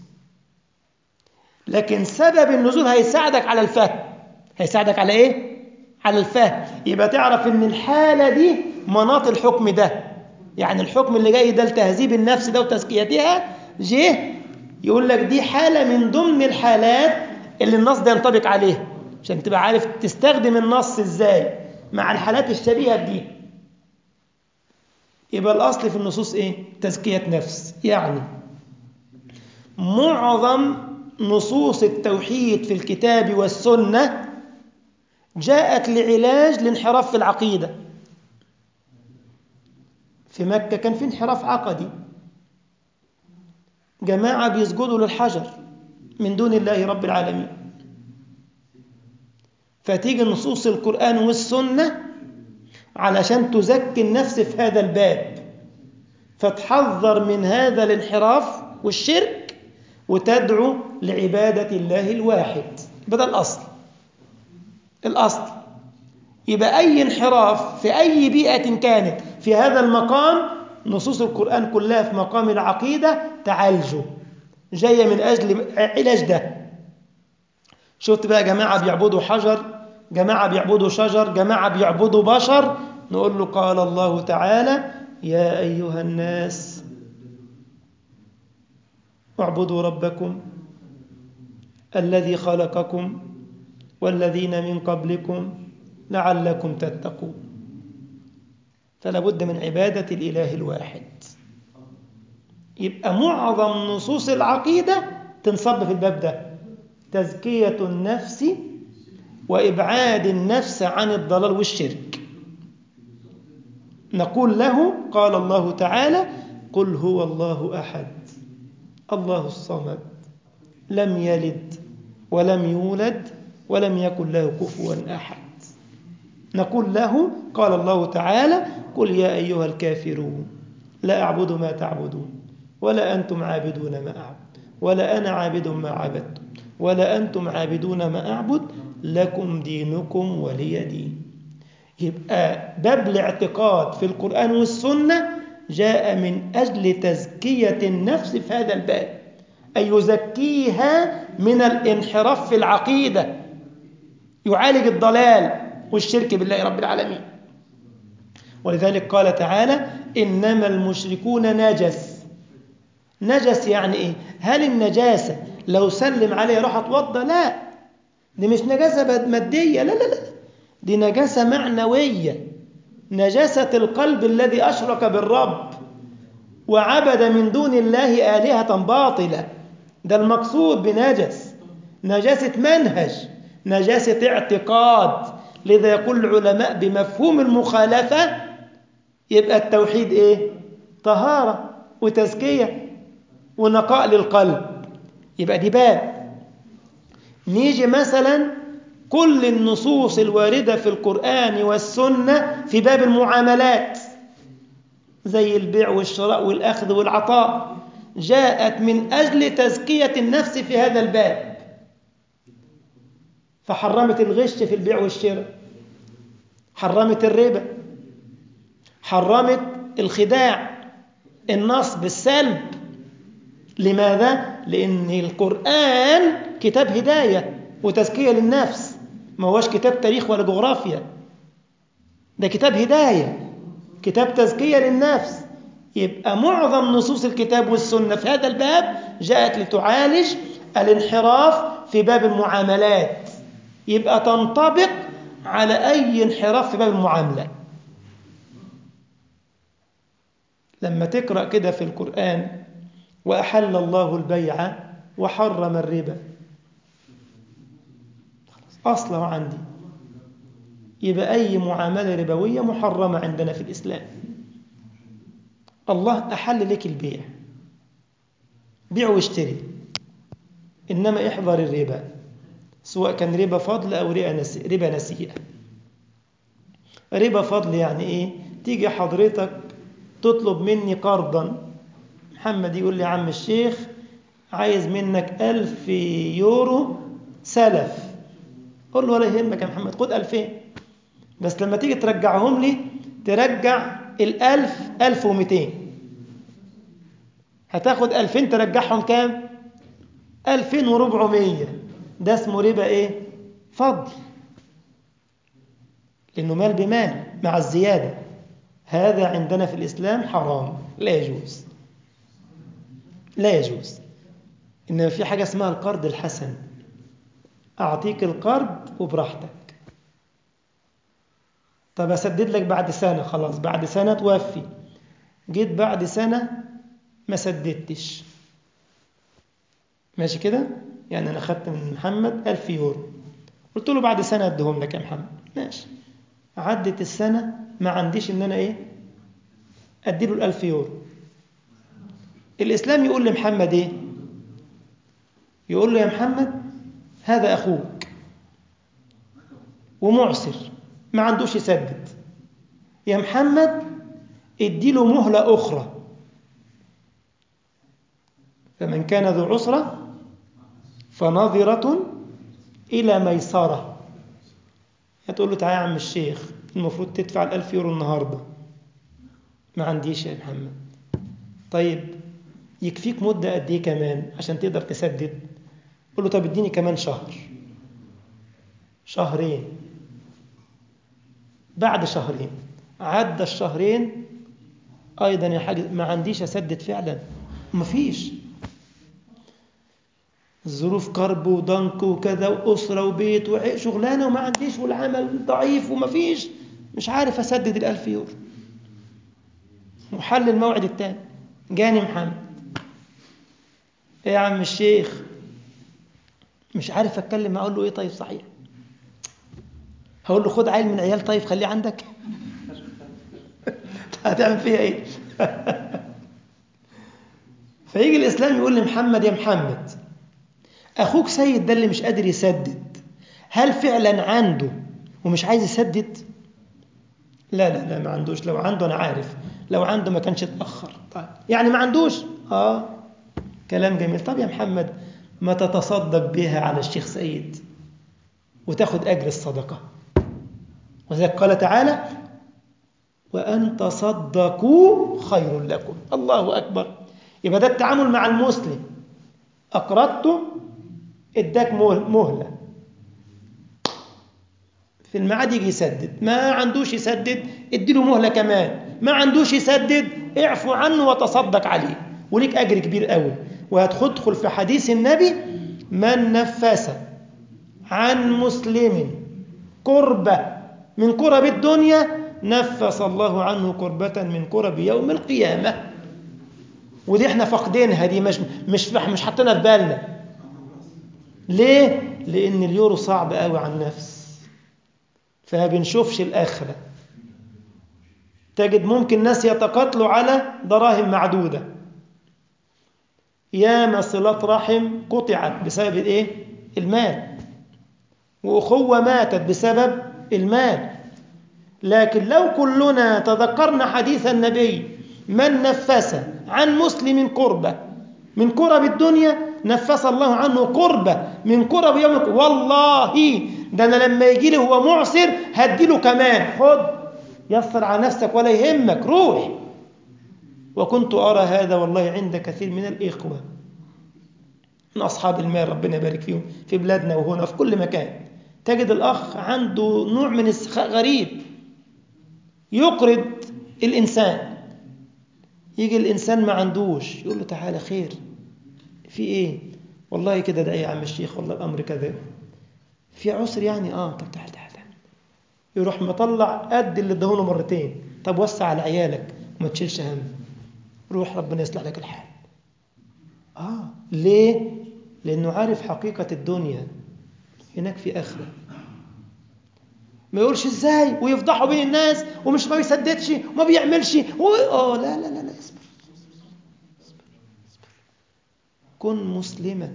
لكن سبب النزول هيساعدك على الفهم هيساعدك على إيه؟ على الفهم يبقى تعرف إن الحالة دي مناط الحكم ده يعني الحكم اللي جاي ده لتهذيب النفس ده وتزكيتها جه يقول لك دي حالة من ضمن الحالات اللي النص ده ينطبق عليه عشان تبقى عارف تستخدم النص ازاي مع الحالات الشبيهة دي يبقى الأصل في النصوص إيه؟ تزكية نفس يعني معظم نصوص التوحيد في الكتاب والسنة جاءت لعلاج الانحراف في العقيدة في مكة كان في انحراف عقدي جماعة بيسجدوا للحجر من دون الله رب العالمين فتيجي نصوص القرآن والسنة علشان تزكي النفس في هذا الباب فتحذر من هذا الانحراف والشرك وتدعو لعبادة الله الواحد بدل الأصل الأصل يبقى أي انحراف في أي بيئة كانت في هذا المقام نصوص القرآن كلها في مقام العقيدة تعالجه جاية من أجل علاج ده شفت بقى جماعة بيعبدوا حجر جماعة بيعبدوا شجر جماعة بيعبدوا بشر نقول له قال الله تعالى يا أيها الناس اعبدوا ربكم الذي خلقكم والذين من قبلكم لعلكم تتقون فلا بد من عبادة الإله الواحد يبقى معظم نصوص العقيدة تنصب في الباب ده تزكية النفس وإبعاد النفس عن الضلال والشرك نقول له قال الله تعالى قل هو الله أحد الله الصمد لم يلد ولم يولد ولم يكن له كفوا أحد نقول له قال الله تعالى قل يا أيها الكافرون لا أعبد ما تعبدون ولا أنتم عابدون ما أعبد ولا أنا عابد ما عبدتم ولا أنتم عابدون ما أعبد لكم دينكم ولي دين يبقى باب الاعتقاد في القرآن والسنة جاء من أجل تزكية النفس في هذا الباب أي يزكيها من الانحراف في العقيدة يعالج الضلال والشرك بالله رب العالمين ولذلك قال تعالى إنما المشركون نجس نجس يعني إيه؟ هل النجاسة لو سلم عليه راح اتوضى لا دي مش نجاسة مادية لا لا لا دي نجاسة معنوية نجاسة القلب الذي أشرك بالرب وعبد من دون الله آلهة باطلة ده المقصود بنجس نجاسة منهج نجاسة اعتقاد لذا يقول العلماء بمفهوم المخالفة يبقى التوحيد إيه؟ طهارة وتزكية ونقاء للقلب يبقى دي باب نيجي مثلا كل النصوص الواردة في القرآن والسنة في باب المعاملات زي البيع والشراء والأخذ والعطاء جاءت من أجل تزكية النفس في هذا الباب فحرمت الغش في البيع والشراء حرمت الربا حرمت الخداع النصب السلب لماذا؟ لأن القرآن كتاب هداية وتزكية للنفس ما هوش كتاب تاريخ ولا جغرافيا ده كتاب هداية كتاب تزكية للنفس يبقى معظم نصوص الكتاب والسنة في هذا الباب جاءت لتعالج الانحراف في باب المعاملات يبقى تنطبق على أي انحراف في باب المعاملة لما تقرأ كده في القرآن وأحل الله البيع وحرم الربا أصله عندي يبقى أي معاملة ربوية محرمة عندنا في الإسلام الله أحل لك البيع بيع واشتري إنما احذر الربا سواء كان ربا فضل أو ربا نسيئة ربا فضل يعني إيه تيجي حضرتك تطلب مني قرضا محمد يقول لي عم الشيخ عايز منك ألف يورو سلف قول له ولا يهمك يا محمد خد ألفين بس لما تيجي ترجعهم لي ترجع الألف ألف ومئتين هتاخد ألفين ترجعهم كام ألفين وربعمية ده اسمه ربا إيه فضل لأنه مال بمال مع الزيادة هذا عندنا في الإسلام حرام لا يجوز لا يجوز إنما في حاجة اسمها القرض الحسن أعطيك القرض وبراحتك طب أسدد لك بعد سنة خلاص بعد سنة توفي جيت بعد سنة ما سددتش ماشي كده يعني أنا خدت من محمد ألف يورو قلت له بعد سنة أديهم لك يا محمد ماشي عدت السنة ما عنديش إن أنا إيه أديله الألف يورو الإسلام يقول لمحمد إيه يقول له يا محمد هذا أخوك ومعسر ما عندوش يسدد يا محمد اديله مهلة أخرى فمن كان ذو عسرة فنظرة إلى ميسرة هتقول له تعالى يا عم الشيخ المفروض تدفع الألف يورو النهاردة ما عنديش يا محمد طيب يكفيك مدة قد إيه كمان عشان تقدر تسدد قول له طب اديني كمان شهر شهرين بعد شهرين عدى الشهرين أيضا يا حاج ما عنديش أسدد فعلا مفيش الظروف كرب وضنك وكذا وأسرة وبيت وشغلانة وما عنديش والعمل ضعيف ومفيش مش عارف أسدد الألف يورو وحل الموعد التاني جاني محمد ايه يا عم الشيخ مش عارف اتكلم اقول له ايه طيب صحيح هقول له خد عيل من عيال طيب خليه عندك هتعمل فيها ايه فيجي الاسلام يقول لمحمد يا محمد اخوك سيد ده اللي مش قادر يسدد هل فعلا عنده ومش عايز يسدد لا لا لا ما عندوش لو عنده انا عارف لو عنده ما كانش اتاخر طيب يعني ما عندوش اه كلام جميل طب يا محمد ما تتصدق بها على الشيخ سيد وتاخد اجر الصدقه وذلك قال تعالى وان تصدقوا خير لكم الله اكبر يبقى ده التعامل مع المسلم اقرضته اداك مهله في الميعاد يجي يسدد ما عندوش يسدد اديله مهله كمان ما عندوش يسدد اعفو عنه وتصدق عليه وليك اجر كبير قوي وهتدخل في حديث النبي من نفس عن مسلم كربة من كرب الدنيا نفس الله عنه كربة من كرب يوم القيامة ودي احنا فاقدينها دي مش مش مش حاطينها في بالنا ليه؟ لأن اليورو صعب قوي على النفس فما بنشوفش الآخرة تجد ممكن ناس يتقاتلوا على دراهم معدودة ياما صلات رحم قطعت بسبب الايه المال واخوه ماتت بسبب المال لكن لو كلنا تذكرنا حديث النبي من نفس عن مسلم كربة من كرب الدنيا نفس الله عنه كربة من كرب يوم والله ده انا لما يجي لي هو معسر هديله كمان خد يسر على نفسك ولا يهمك روح وكنت أرى هذا والله عند كثير من الإخوة من أصحاب المال ربنا يبارك فيهم في بلادنا وهنا في كل مكان تجد الأخ عنده نوع من السخاء غريب يقرض الإنسان يجي الإنسان ما عندوش يقول له تعالى خير في إيه والله كده ده يا عم الشيخ والله الأمر كذا في عسر يعني آه طب تعال تعال يروح مطلع قد اللي اداهوله مرتين طب وسع على عيالك وما تشيلش هم روح ربنا يصلح لك الحال آه ليه؟ لأنه عارف حقيقة الدنيا هناك في آخرة ما يقولش ازاي ويفضحوا بين الناس ومش ما بيسددش وما بيعملش و... اه لا لا لا لا اصبر كن مسلما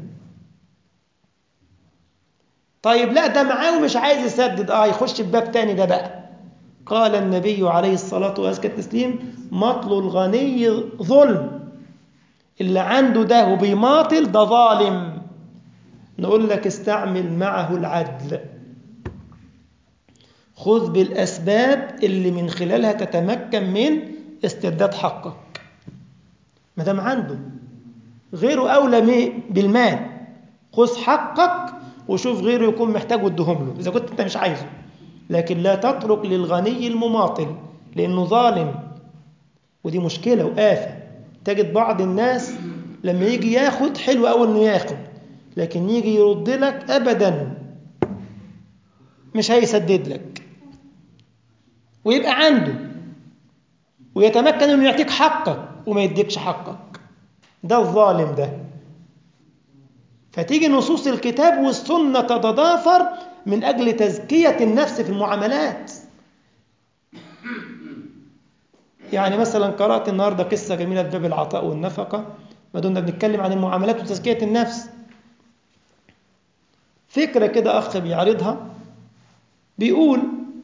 طيب لا ده معاه ومش عايز يسدد اه يخش بباب تاني ده بقى قال النبي عليه الصلاة وأزكى التسليم مطل الغني ظلم اللي عنده ده وبيماطل ده ظالم نقول لك استعمل معه العدل خذ بالأسباب اللي من خلالها تتمكن من استرداد حقك ما دام عنده غيره أولى بالمال خذ حقك وشوف غيره يكون محتاج وادهم له إذا كنت أنت مش عايزه لكن لا تترك للغني المماطل لأنه ظالم ودي مشكلة وآفة تجد بعض الناس لما يجي ياخد حلو أول إنه ياخد لكن يجي يرد لك أبدا مش هيسدد لك ويبقى عنده ويتمكن انه يعطيك حقك وما يديكش حقك ده الظالم ده فتيجي نصوص الكتاب والسنة تتضافر من أجل تزكية النفس في المعاملات يعني مثلا قرأت النهاردة قصة جميلة في باب العطاء والنفقة ما دمنا بنتكلم عن المعاملات وتزكية النفس فكرة كده أخ بيعرضها بيقول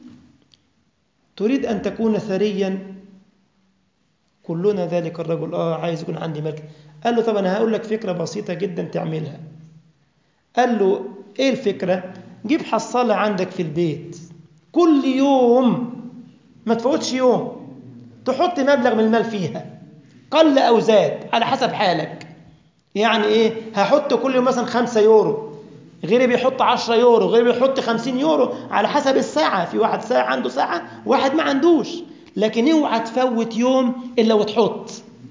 تريد أن تكون ثريا كلنا ذلك الرجل آه عايز يكون عندي ملك قال له طب أنا هقول لك فكرة بسيطة جدا تعملها قال له إيه الفكرة جيب حصالة عندك في البيت كل يوم ما تفوتش يوم تحط مبلغ من المال فيها قل أو زاد على حسب حالك يعني إيه هحط كل يوم مثلا خمسة يورو غيري بيحط 10 يورو غيري بيحط 50 يورو على حسب الساعة في واحد ساعة عنده ساعة واحد ما عندوش لكن اوعى تفوت يوم إلا وتحط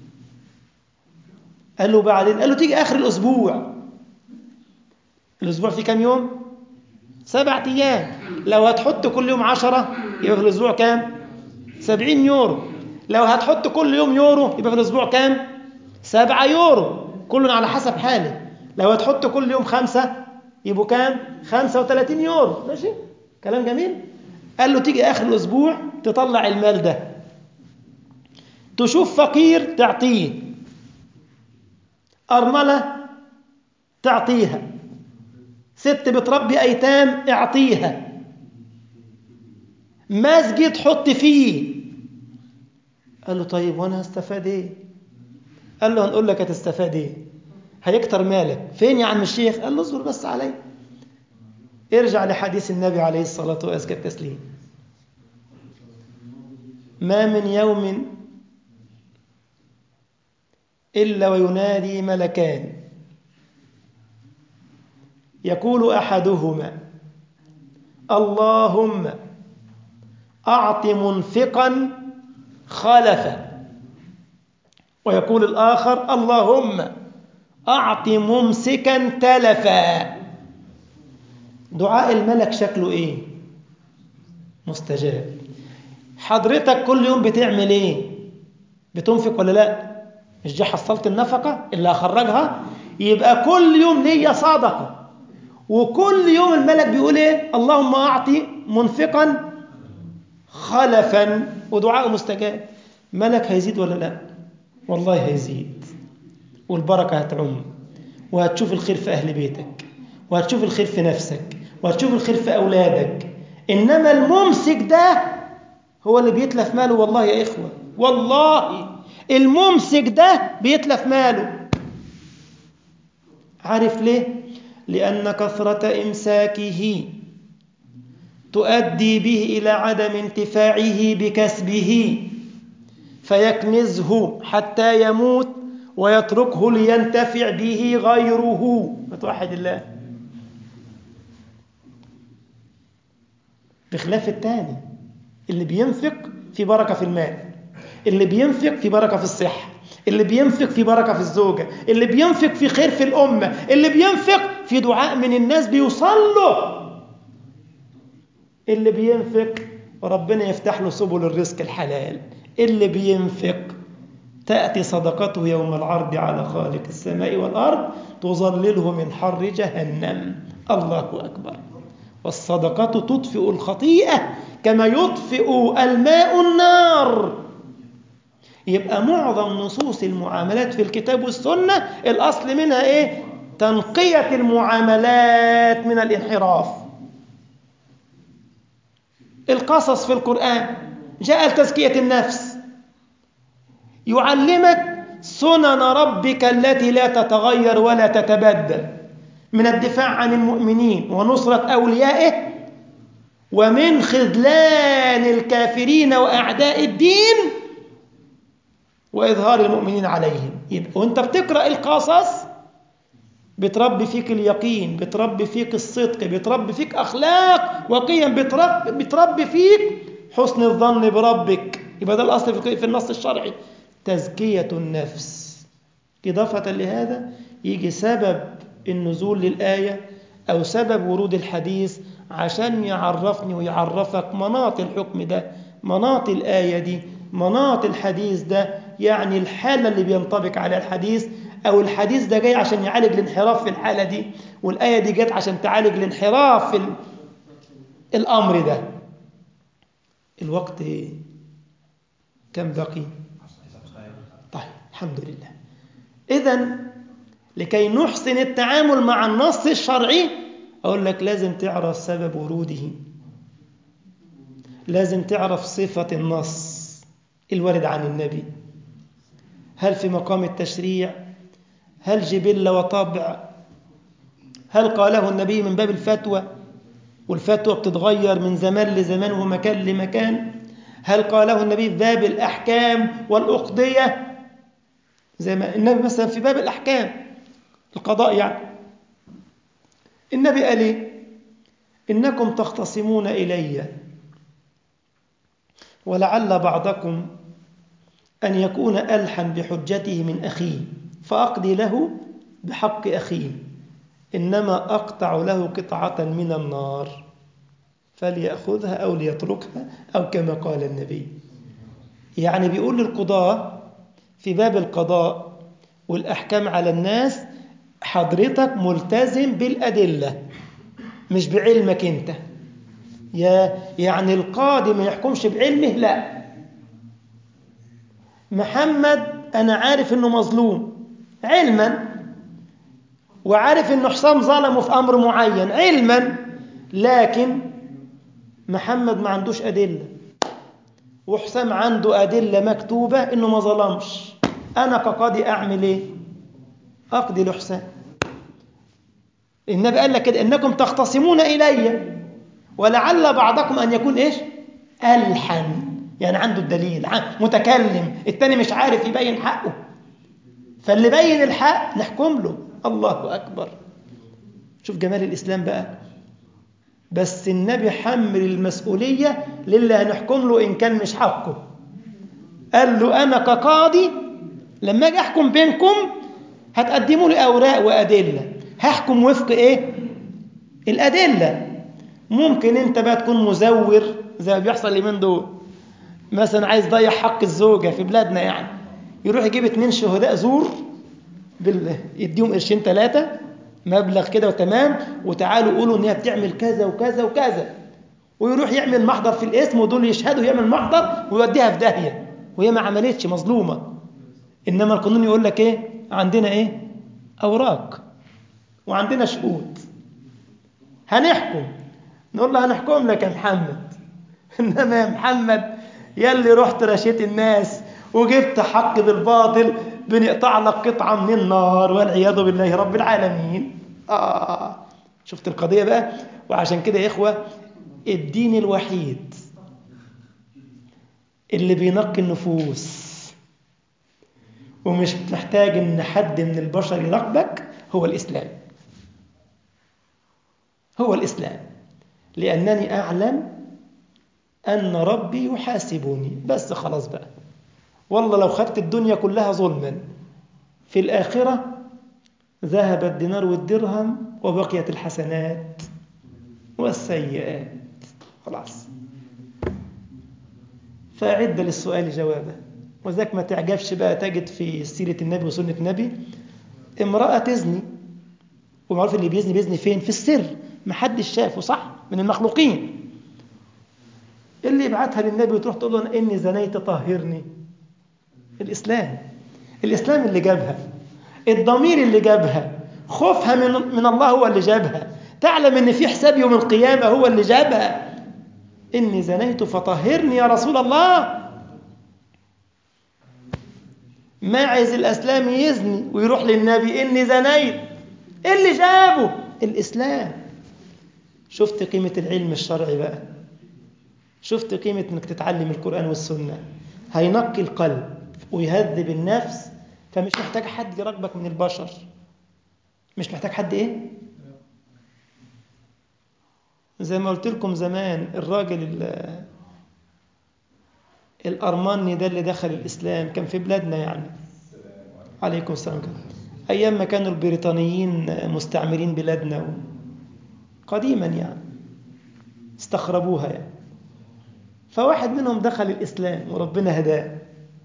قال له بعدين قال له تيجي آخر الأسبوع الأسبوع فيه كام يوم؟ سبعة أيام لو هتحط كل يوم عشرة يبقى في الأسبوع كام؟ سبعين يورو لو هتحط كل يوم يورو يبقى في الأسبوع كام؟ سبعة يورو كل على حسب حاله لو هتحط كل يوم خمسة يبقوا كام؟ 35 يورو ماشي؟ كلام جميل؟ قال له تيجي آخر الأسبوع تطلع المال ده تشوف فقير تعطيه أرملة تعطيها ست بتربي أيتام اعطيها مسجد حط فيه قال له طيب وأنا هستفاد إيه؟ قال له هنقول لك هتستفاد إيه؟ هيكتر مالك فين يا عم الشيخ قال له اصبر بس علي ارجع لحديث النبي عليه الصلاة وأزكى التسليم ما من يوم إلا وينادي ملكان يقول أحدهما اللهم أعط منفقا خلفا ويقول الآخر اللهم أعط ممسكا تلفا دعاء الملك شكله إيه مستجاب حضرتك كل يوم بتعمل إيه بتنفق ولا لا مش دي حصلت النفقة اللي هخرجها يبقى كل يوم ليا صدقة وكل يوم الملك بيقول إيه اللهم أعطي منفقا خلفا ودعاء مستجاب ملك هيزيد ولا لا والله هيزيد والبركة هتعم وهتشوف الخير في أهل بيتك وهتشوف الخير في نفسك وهتشوف الخير في أولادك إنما الممسك ده هو اللي بيتلف ماله والله يا إخوة والله الممسك ده بيتلف ماله عارف ليه؟ لأن كثرة إمساكه تؤدي به إلى عدم انتفاعه بكسبه فيكنزه حتى يموت ويتركه لينتفع به غيره متوحد الله بخلاف الثاني اللي بينفق في بركة في المال اللي بينفق في بركة في الصحة اللي بينفق في بركة في الزوجة اللي بينفق في خير في الأمة اللي بينفق في دعاء من الناس بيوصل له اللي بينفق ربنا يفتح له سبل الرزق الحلال اللي بينفق تأتي صدقته يوم العرض على خالق السماء والأرض تظلله من حر جهنم الله أكبر والصدقة تطفئ الخطيئة كما يطفئ الماء النار يبقى معظم نصوص المعاملات في الكتاب والسنة الأصل منها إيه؟ تنقية المعاملات من الانحراف القصص في القرآن جاء لتزكية النفس يعلمك سنن ربك التي لا تتغير ولا تتبدل من الدفاع عن المؤمنين ونصرة أوليائه ومن خذلان الكافرين وأعداء الدين وإظهار المؤمنين عليهم يبقى وانت بتقرأ القصص بتربي فيك اليقين بتربي فيك الصدق بتربي فيك أخلاق وقيم بتربي, بتربي فيك حسن الظن بربك يبقى ده الأصل في النص الشرعي تزكية النفس إضافة لهذا يجي سبب النزول للآية أو سبب ورود الحديث عشان يعرفني ويعرفك مناط الحكم ده مناط الآية دي مناط الحديث ده يعني الحالة اللي بينطبق عليها الحديث أو الحديث ده جاي عشان يعالج الانحراف في الحالة دي والآية دي جت عشان تعالج الانحراف في ال- الأمر ده الوقت إيه؟ كم بقي طيب الحمد لله إذا لكي نحسن التعامل مع النص الشرعي أقول لك لازم تعرف سبب وروده لازم تعرف صفة النص الوارد عن النبي هل في مقام التشريع هل جبلة وطبع هل قاله النبي من باب الفتوى والفتوى بتتغير من زمان لزمان ومكان لمكان هل قاله النبي في باب الأحكام والأقضية زي ما النبي مثلا في باب الأحكام القضاء يعني النبي قال ايه إنكم تختصمون إلي ولعل بعضكم أن يكون ألحن بحجته من أخيه فأقضي له بحق أخيه إنما أقطع له قطعة من النار فليأخذها أو ليتركها أو كما قال النبي يعني بيقول للقضاة في باب القضاء والأحكام على الناس حضرتك ملتزم بالأدلة مش بعلمك أنت يا يعني القاضي ما يحكمش بعلمه لا محمد أنا عارف أنه مظلوم علما وعارف أنه حسام ظلمه في أمر معين علما لكن محمد ما عندوش أدلة وحسام عنده أدلة مكتوبة أنه ما ظلمش أنا كقاضي أعمل إيه أقضي لحسام النبي قال لك كده إنكم تختصمون إلي ولعل بعضكم أن يكون إيش ألحن يعني عنده الدليل متكلم التاني مش عارف يبين حقه فاللي بين الحق نحكم له الله أكبر شوف جمال الإسلام بقى بس النبي حمل المسؤولية للي هنحكم له إن كان مش حقه قال له أنا كقاضي لما أجي أحكم بينكم هتقدموا لي أوراق وأدلة هحكم وفق إيه؟ الأدلة ممكن أنت بقى تكون مزور زي ما بيحصل اليومين دول مثلا عايز يضيع حق الزوجة في بلادنا يعني يروح يجيب اتنين شهداء زور بال... يديهم قرشين ثلاثة مبلغ كده وتمام وتعالوا قولوا ان هي بتعمل كذا وكذا وكذا ويروح يعمل محضر في الاسم ودول يشهدوا يعمل محضر ويوديها في داهية وهي ما عملتش مظلومة انما القانون يقول لك ايه عندنا ايه اوراق وعندنا شهود هنحكم نقول له هنحكم لك يا محمد انما يا محمد يا اللي رحت رشيت الناس وجبت حق بالباطل بنقطع لك قطعة من النار والعياذ بالله رب العالمين آه شفت القضية بقى وعشان كده يا إخوة الدين الوحيد اللي بينقي النفوس ومش محتاج ان حد من البشر يراقبك هو الإسلام هو الإسلام لأنني أعلم أن ربي يحاسبني بس خلاص بقى والله لو خدت الدنيا كلها ظلما في الآخرة ذهب الدينار والدرهم وبقيت الحسنات والسيئات خلاص فأعد للسؤال جوابا وذاك ما تعجبش بقى تجد في سيرة النبي وسنة النبي امرأة تزني ومعروف اللي بيزني بيزني فين في السر محدش شافه صح من المخلوقين اللي يبعتها للنبي وتروح تقول له إني زنيت طهرني الإسلام الإسلام اللي جابها الضمير اللي جابها خوفها من, من الله هو اللي جابها تعلم ان في حساب يوم القيامة هو اللي جابها إني زنيت فطهرني يا رسول الله ماعز الأسلام يزني ويروح للنبي إني زنيت إيه اللي جابه الإسلام شفت قيمة العلم الشرعي بقى شفت قيمة انك تتعلم القرآن والسنة هينقي القلب ويهذب النفس فمش محتاج حد يراقبك من البشر مش محتاج حد ايه زي ما قلت لكم زمان الراجل الأرمني ده اللي دخل الإسلام كان في بلادنا يعني عليكم السلام كده. أيام ما كانوا البريطانيين مستعمرين بلادنا قديما يعني استخربوها يعني فواحد منهم دخل الإسلام وربنا هداه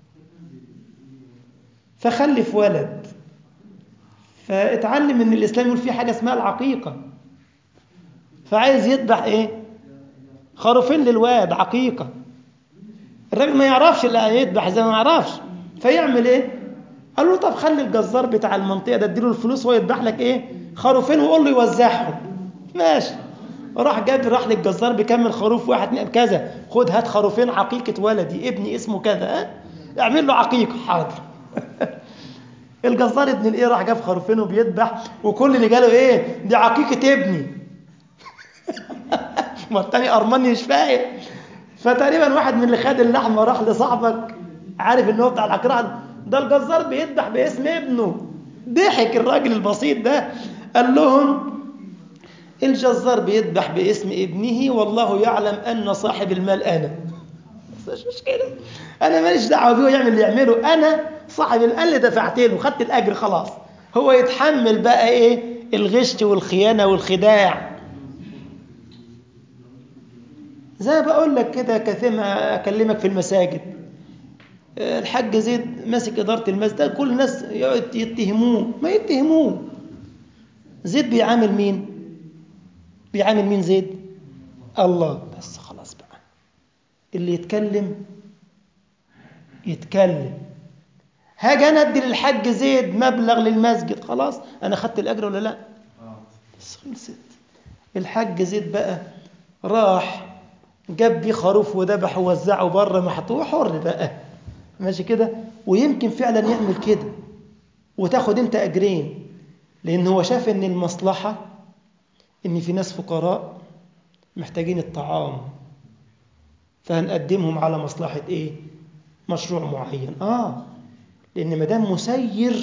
فخلف ولد فاتعلم ان الإسلام يقول فيه حاجة اسمها العقيقة فعايز يذبح ايه خروفين للواد عقيقة الراجل ما يعرفش اللي يذبح زي ما يعرفش فيعمل ايه قال له طب خلي الجزار بتاع المنطقة ده اديله الفلوس وهو يذبح لك ايه خروفين وقول له يوزعهم ماشي راح جاب راح للجزار بكمل خروف واحد اتنين كذا خد هات خروفين عقيقة ولدي ابني اسمه كذا ها اعمل له عقيقة حاضر الجزار ابن الايه راح جاب خروفين وبيذبح وكل اللي جاله ايه دي عقيقة ابني ما التاني ارمني مش فاهم فتقريبا واحد من اللي خد اللحمه راح لصاحبك عارف ان هو بتاع العقيقة ده الجزار بيذبح باسم ابنه ضحك الراجل البسيط ده قال لهم الجزار بيذبح باسم ابنه والله يعلم أن صاحب المال أنا بس مش مشكلة أنا ماليش دعوة بيه يعمل اللي يعمله أنا صاحب المال اللي دفعت له خدت الأجر خلاص هو يتحمل بقى إيه الغش والخيانة والخداع زي ما بقول لك كده كثير ما أكلمك في المساجد الحاج زيد ماسك إدارة المسجد كل الناس يتهموه ما يتهموه زيد بيعامل مين بيعامل مين زيد الله بس خلاص بقى اللي يتكلم يتكلم هاجي انا ادي للحاج زيد مبلغ للمسجد خلاص انا خدت الاجر ولا لا بس خلصت الحاج زيد بقى راح جاب بيه خروف وذبح ووزعه بره محطوط حر بقى ماشي كده ويمكن فعلا يعمل كده وتاخد انت اجرين لان هو شاف ان المصلحه ان في ناس فقراء محتاجين الطعام فهنقدمهم على مصلحه ايه مشروع معين اه لان ما دام مسير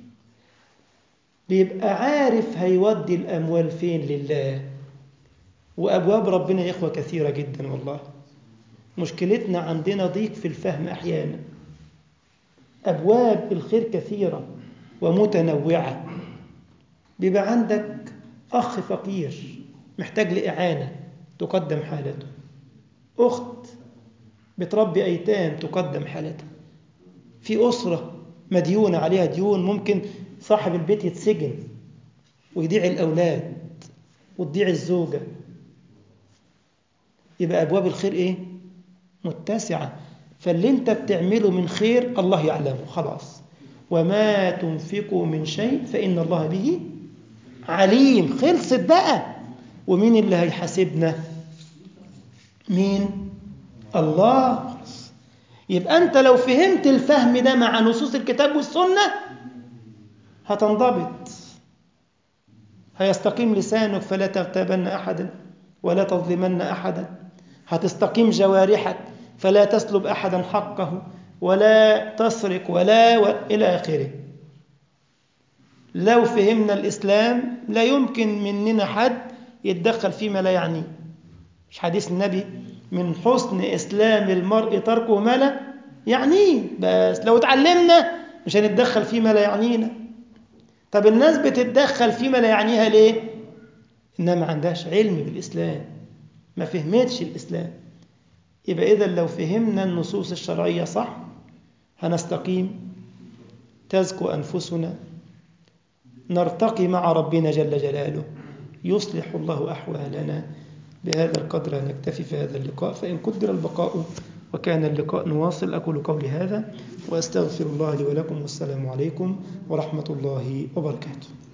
بيبقى عارف هيودي الاموال فين لله وابواب ربنا يا اخوه كثيره جدا والله مشكلتنا عندنا ضيق في الفهم احيانا ابواب الخير كثيره ومتنوعه بيبقى عندك اخ فقير محتاج لاعانه تقدم حالته اخت بتربي ايتام تقدم حالتها في اسره مديونه عليها ديون ممكن صاحب البيت يتسجن ويضيع الاولاد وتضيع الزوجه يبقى ابواب الخير ايه متسعه فاللي انت بتعمله من خير الله يعلمه خلاص وما تنفقوا من شيء فان الله به عليم خلصت بقى ومين اللي هيحاسبنا مين الله يبقى انت لو فهمت الفهم ده مع نصوص الكتاب والسنه هتنضبط هيستقيم لسانك فلا تغتابن احدا ولا تظلمن احدا هتستقيم جوارحك فلا تسلب احدا حقه ولا تسرق ولا و... الى اخره لو فهمنا الاسلام لا يمكن مننا حد يتدخل فيما لا يعنيه مش حديث النبي من حسن اسلام المرء تركه ما لا يعنيه بس لو اتعلمنا مش هنتدخل فيما لا يعنينا طب الناس بتتدخل فيما لا يعنيها ليه انها ما عندهاش علم بالاسلام ما فهمتش الاسلام يبقى اذا لو فهمنا النصوص الشرعيه صح هنستقيم تزكو انفسنا نرتقي مع ربنا جل جلاله يصلح الله احوالنا بهذا القدر نكتفي في هذا اللقاء فان قدر البقاء وكان اللقاء نواصل اقول قولي هذا واستغفر الله لي ولكم والسلام عليكم ورحمه الله وبركاته